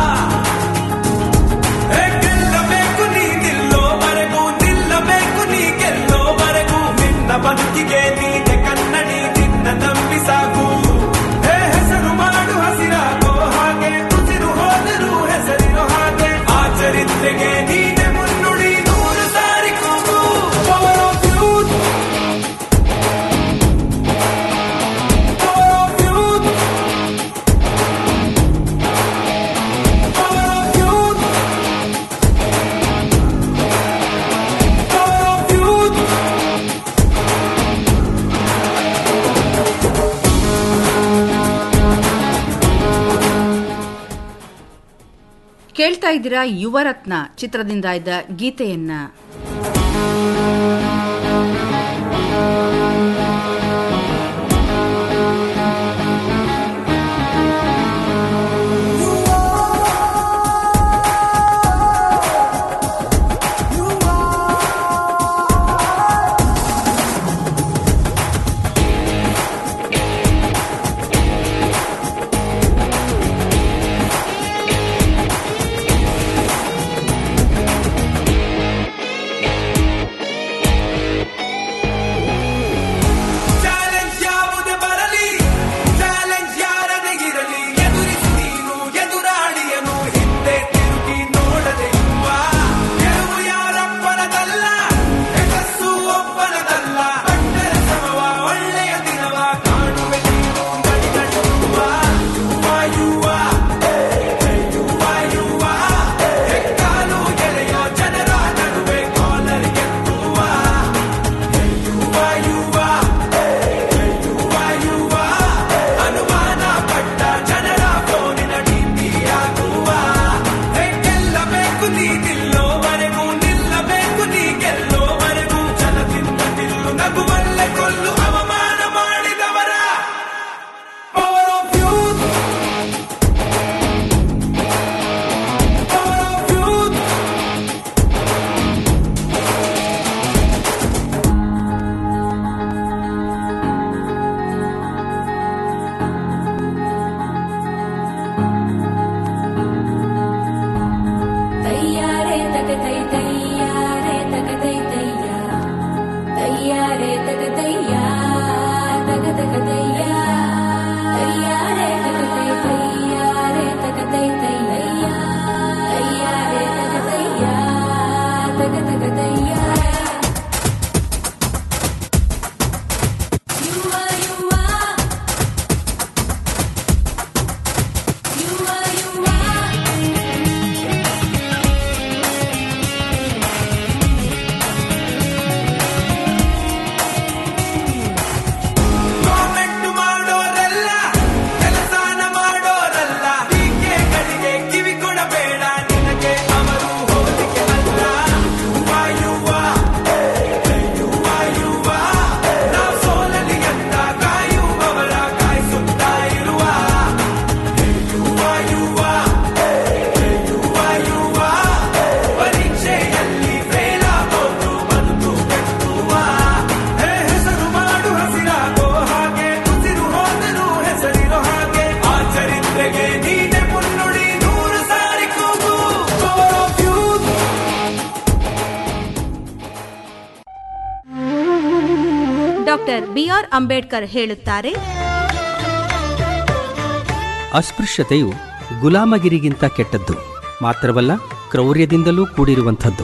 ಹೇ, ಗೆಲ್ಲಬೇಕು ನೀ ನಿಲ್ಲೋವರೆಗೂ ನಿಲ್ಲಬೇಕು ನೀ ಗೆಲ್ಲೋವರೆಗೂ ನಿನ್ನ ಬದುಕಿಗೆ ನೀನೆ ಕನ್ನಡಿ ನಿನ್ನ ನಂಬಿ ಸಾಕು ಹೇ ಹೆಸರು ಮಾಡು ಹಸಿರಾಗೋ ಹಾಗೆ ಉಸಿರು ಹೋದರೂ ಹೆಸರಿರೋ ಹಾಗೆ ಆ ಚರಿತ್ರೆಗೆ ನೀನೆ ಮುನ್ನುಡಿ ನೂರು ಸಾರಿ ಕೂಗು Power of youth. Power of youth. Power of youth. Power of youth. ಕೇಳ್ತಾ ಇದ್ದೀರಾ ಯುವರತ್ನ ಚಿತ್ರದಿಂದ ಇದ್ದ ಗೀತೆಯನ್ನ ಠಠಠಠ ಡಾಕ್ಟರ್ ಬಿಆರ್ ಅಂಬೇಡ್ಕರ್ ಹೇಳುತ್ತಾರೆ ಅಸ್ಪೃಶ್ಯತೆಯು ಗುಲಾಮಗಿರಿಗಿಂತ ಕೆಟ್ಟದ್ದು ಮಾತ್ರವಲ್ಲ ಕ್ರೌರ್ಯದಿಂದಲೂ ಕೂಡಿರುವಂಥದ್ದು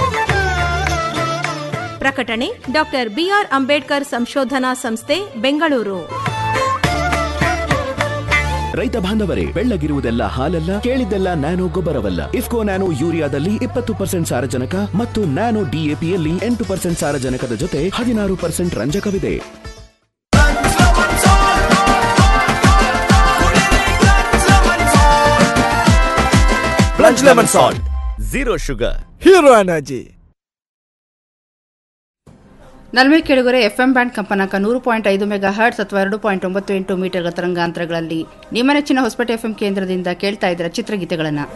ಪ್ರಕಟಣೆ ಡಾಕ್ಟರ್ ಬಿಆರ್ ಅಂಬೇಡ್ಕರ್ ಸಂಶೋಧನಾ ಸಂಸ್ಥೆ ಬೆಂಗಳೂರು ರೈತ ಬಾಂಧವರೇ ಬೆಳ್ಳಗಿರುವುದೆಲ್ಲ ಹಾಲಲ್ಲ ಕೇಳಿದ್ದೆಲ್ಲ ನ್ಯಾನೋ ಗೊಬ್ಬರವಲ್ಲ ಇಫ್ಕೋ ನ್ಯಾನೋ ಯೂರಿಯಾದಲ್ಲಿ ಇಪ್ಪತ್ತು ಪರ್ಸೆಂಟ್ ಸಾರಜನಕ ಮತ್ತು ನ್ಯಾನೋ ಡಿಎಪಿಯಲ್ಲಿ ಎಂಟು ಪರ್ಸೆಂಟ್ ಸಾರಜನಕದ ಜೊತೆ ಹದಿನಾರು ಪರ್ಸೆಂಟ್ ರಂಜಕವಿದೆ Blanch lemon salt. Zero sugar. Hero energy ನಲ್ಮೆ ಕೆಳಗರೆ ಎಫ್ಎಂ ಬ್ಯಾಂಡ್ ಕಂಪನಾಂಕ ನೂರು ಪಾಯಿಂಟ್ ಐದು ಮೆಗಾ ಹರ್ಟ್ಸ್ ಅಥವಾ ಎರಡು ಪಾಯಿಂಟ್ ಒಂಬತ್ತು ಎಂಟು ಮೀಟರ್ ತರಂಗಾಂತರಗಳಲ್ಲಿ ನಿಮ್ಮ ನೆಚ್ಚಿನ ಹೊಸಪೇಟೆ ಎಫ್ಎಂ ಕೇಂದ್ರದಿಂದ ಕೇಳ್ತಾ ಇದ್ದೀರ ಚಿತ್ರಗೀತೆಗಳನ್ನು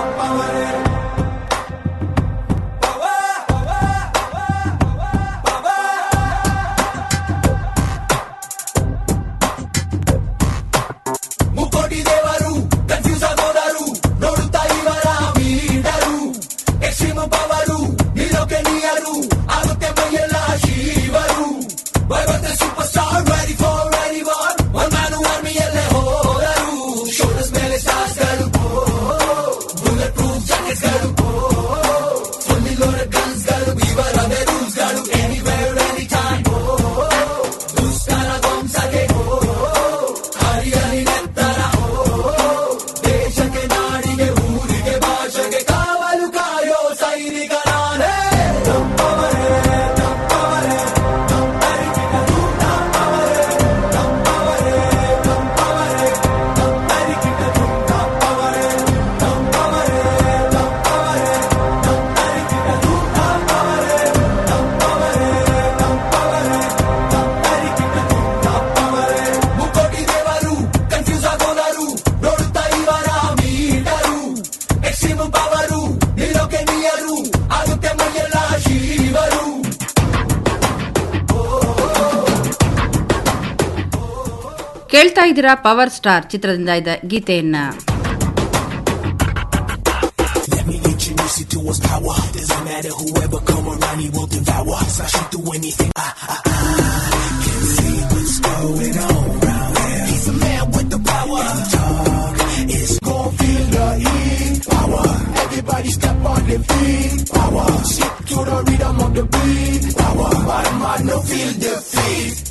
ಮುಕ್ಕೋಟಿ ದೇವರು ಕನ್ಫ್ಯೂಸ್ ಆಗೋದಾರು ನೋಡುತ್ತಾ ಇವರ ಮೀಡರು ಎಕ್ಸ್ಟ್ರೀಮ್ ಪವರು ನಿಲ್ಲೋಕೆ ನೀಯರು ಆಗುತ್ತೆ ಮೈಯೆಲ್ಲ ಶೀವರು ಬರುತ್ತೆ super star ready for ready war one man ಆರ್ಮಿಯಲ್ಲೇ ಹೋದರು ಶೋಲ್ಡರ್ಸ್ ಮೇಲೆ ಸ್ಟಾರ್ಸ್ಗಳು ಬುಲೆಟ್ ಪ್ರೂಫ್ ಜಾಕೆಟ್ಸ್ಗಳು ಫುಲ್ಲಿ ಲೋಡೆಡ್ ಗನ್ಸ್ಗಳು ಇವರದೇ ರೂಲ್ಸ್ಗಳು ಎನಿವೇರ್ ಎನಿ ಟೈಮ್ ದುಷ್ಕರ ಧ್ವಂಸಕ್ಕೆ ಹರಿ ಹರಿ ನೆತ್ತರ ದೇಶಕ್ಕೆ ನಾಡಿಗೆ ಊರಿಗೆ ಭಾಷೆಗೆ ಕಾವಲು ಕಾಯೋ ಸೈನಿಕ ನಾನೇ ತಪ್ಪವರೇ ತಪ್ಪವರೇ ತಪ್ಪರಿಕಿಟರು ತಪ್ಪವರೇ ತಪ್ಪವರೇ ತಪ್ಪವರೇ ತಪ್ಪರಿಕಿಟರು ತಪ್ಪವರೇ ತಪ್ಪವರೇ ತಪ್ಪವರೇ ತಪ್ಪರಿಕಿಟರು ತಪ್ಪವರೇ ತಪ್ಪವರೇ ತಪ್ಪವರೇ ತಪ್ಪರಿಕಿಟರು ತಪ್ಪವರೇ ಮುಕ್ಕೋಟಿ ದೇವರು ಕನ್ಫ್ಯೂಸ್ ಆಗೋದರು ನೋಡುತ್ತಾ ಇವರ ಮೀಟರು ಎಕ್ಸ್ಟ್ರೀಮ್ ಪವರು ನಿಲ್ಲೋಕೆ ನೀಯರು ಆಗುತ್ತೆ ಮೈಯೆಲ್ಲ ಶೀವರು ಕೇಳ್ತಾ ಇದ್ದೀರಾ ಪವರ್ ಸ್ಟಾರ್ ಚಿತ್ರದಿಂದ ಇದ್ದ ಗೀತೆಯನ್ನ Let me introduce you to his power. Doesn't matter whoever come around, he will devour. Slashing through anything. Ah, ah, ah. Can see what's going on round here. He's a man with the power. Talk is gon' feel the heat. Power. Everybody step on their feet. Power. Skip to the rhythm of the beat. Power. My man no feel defeat.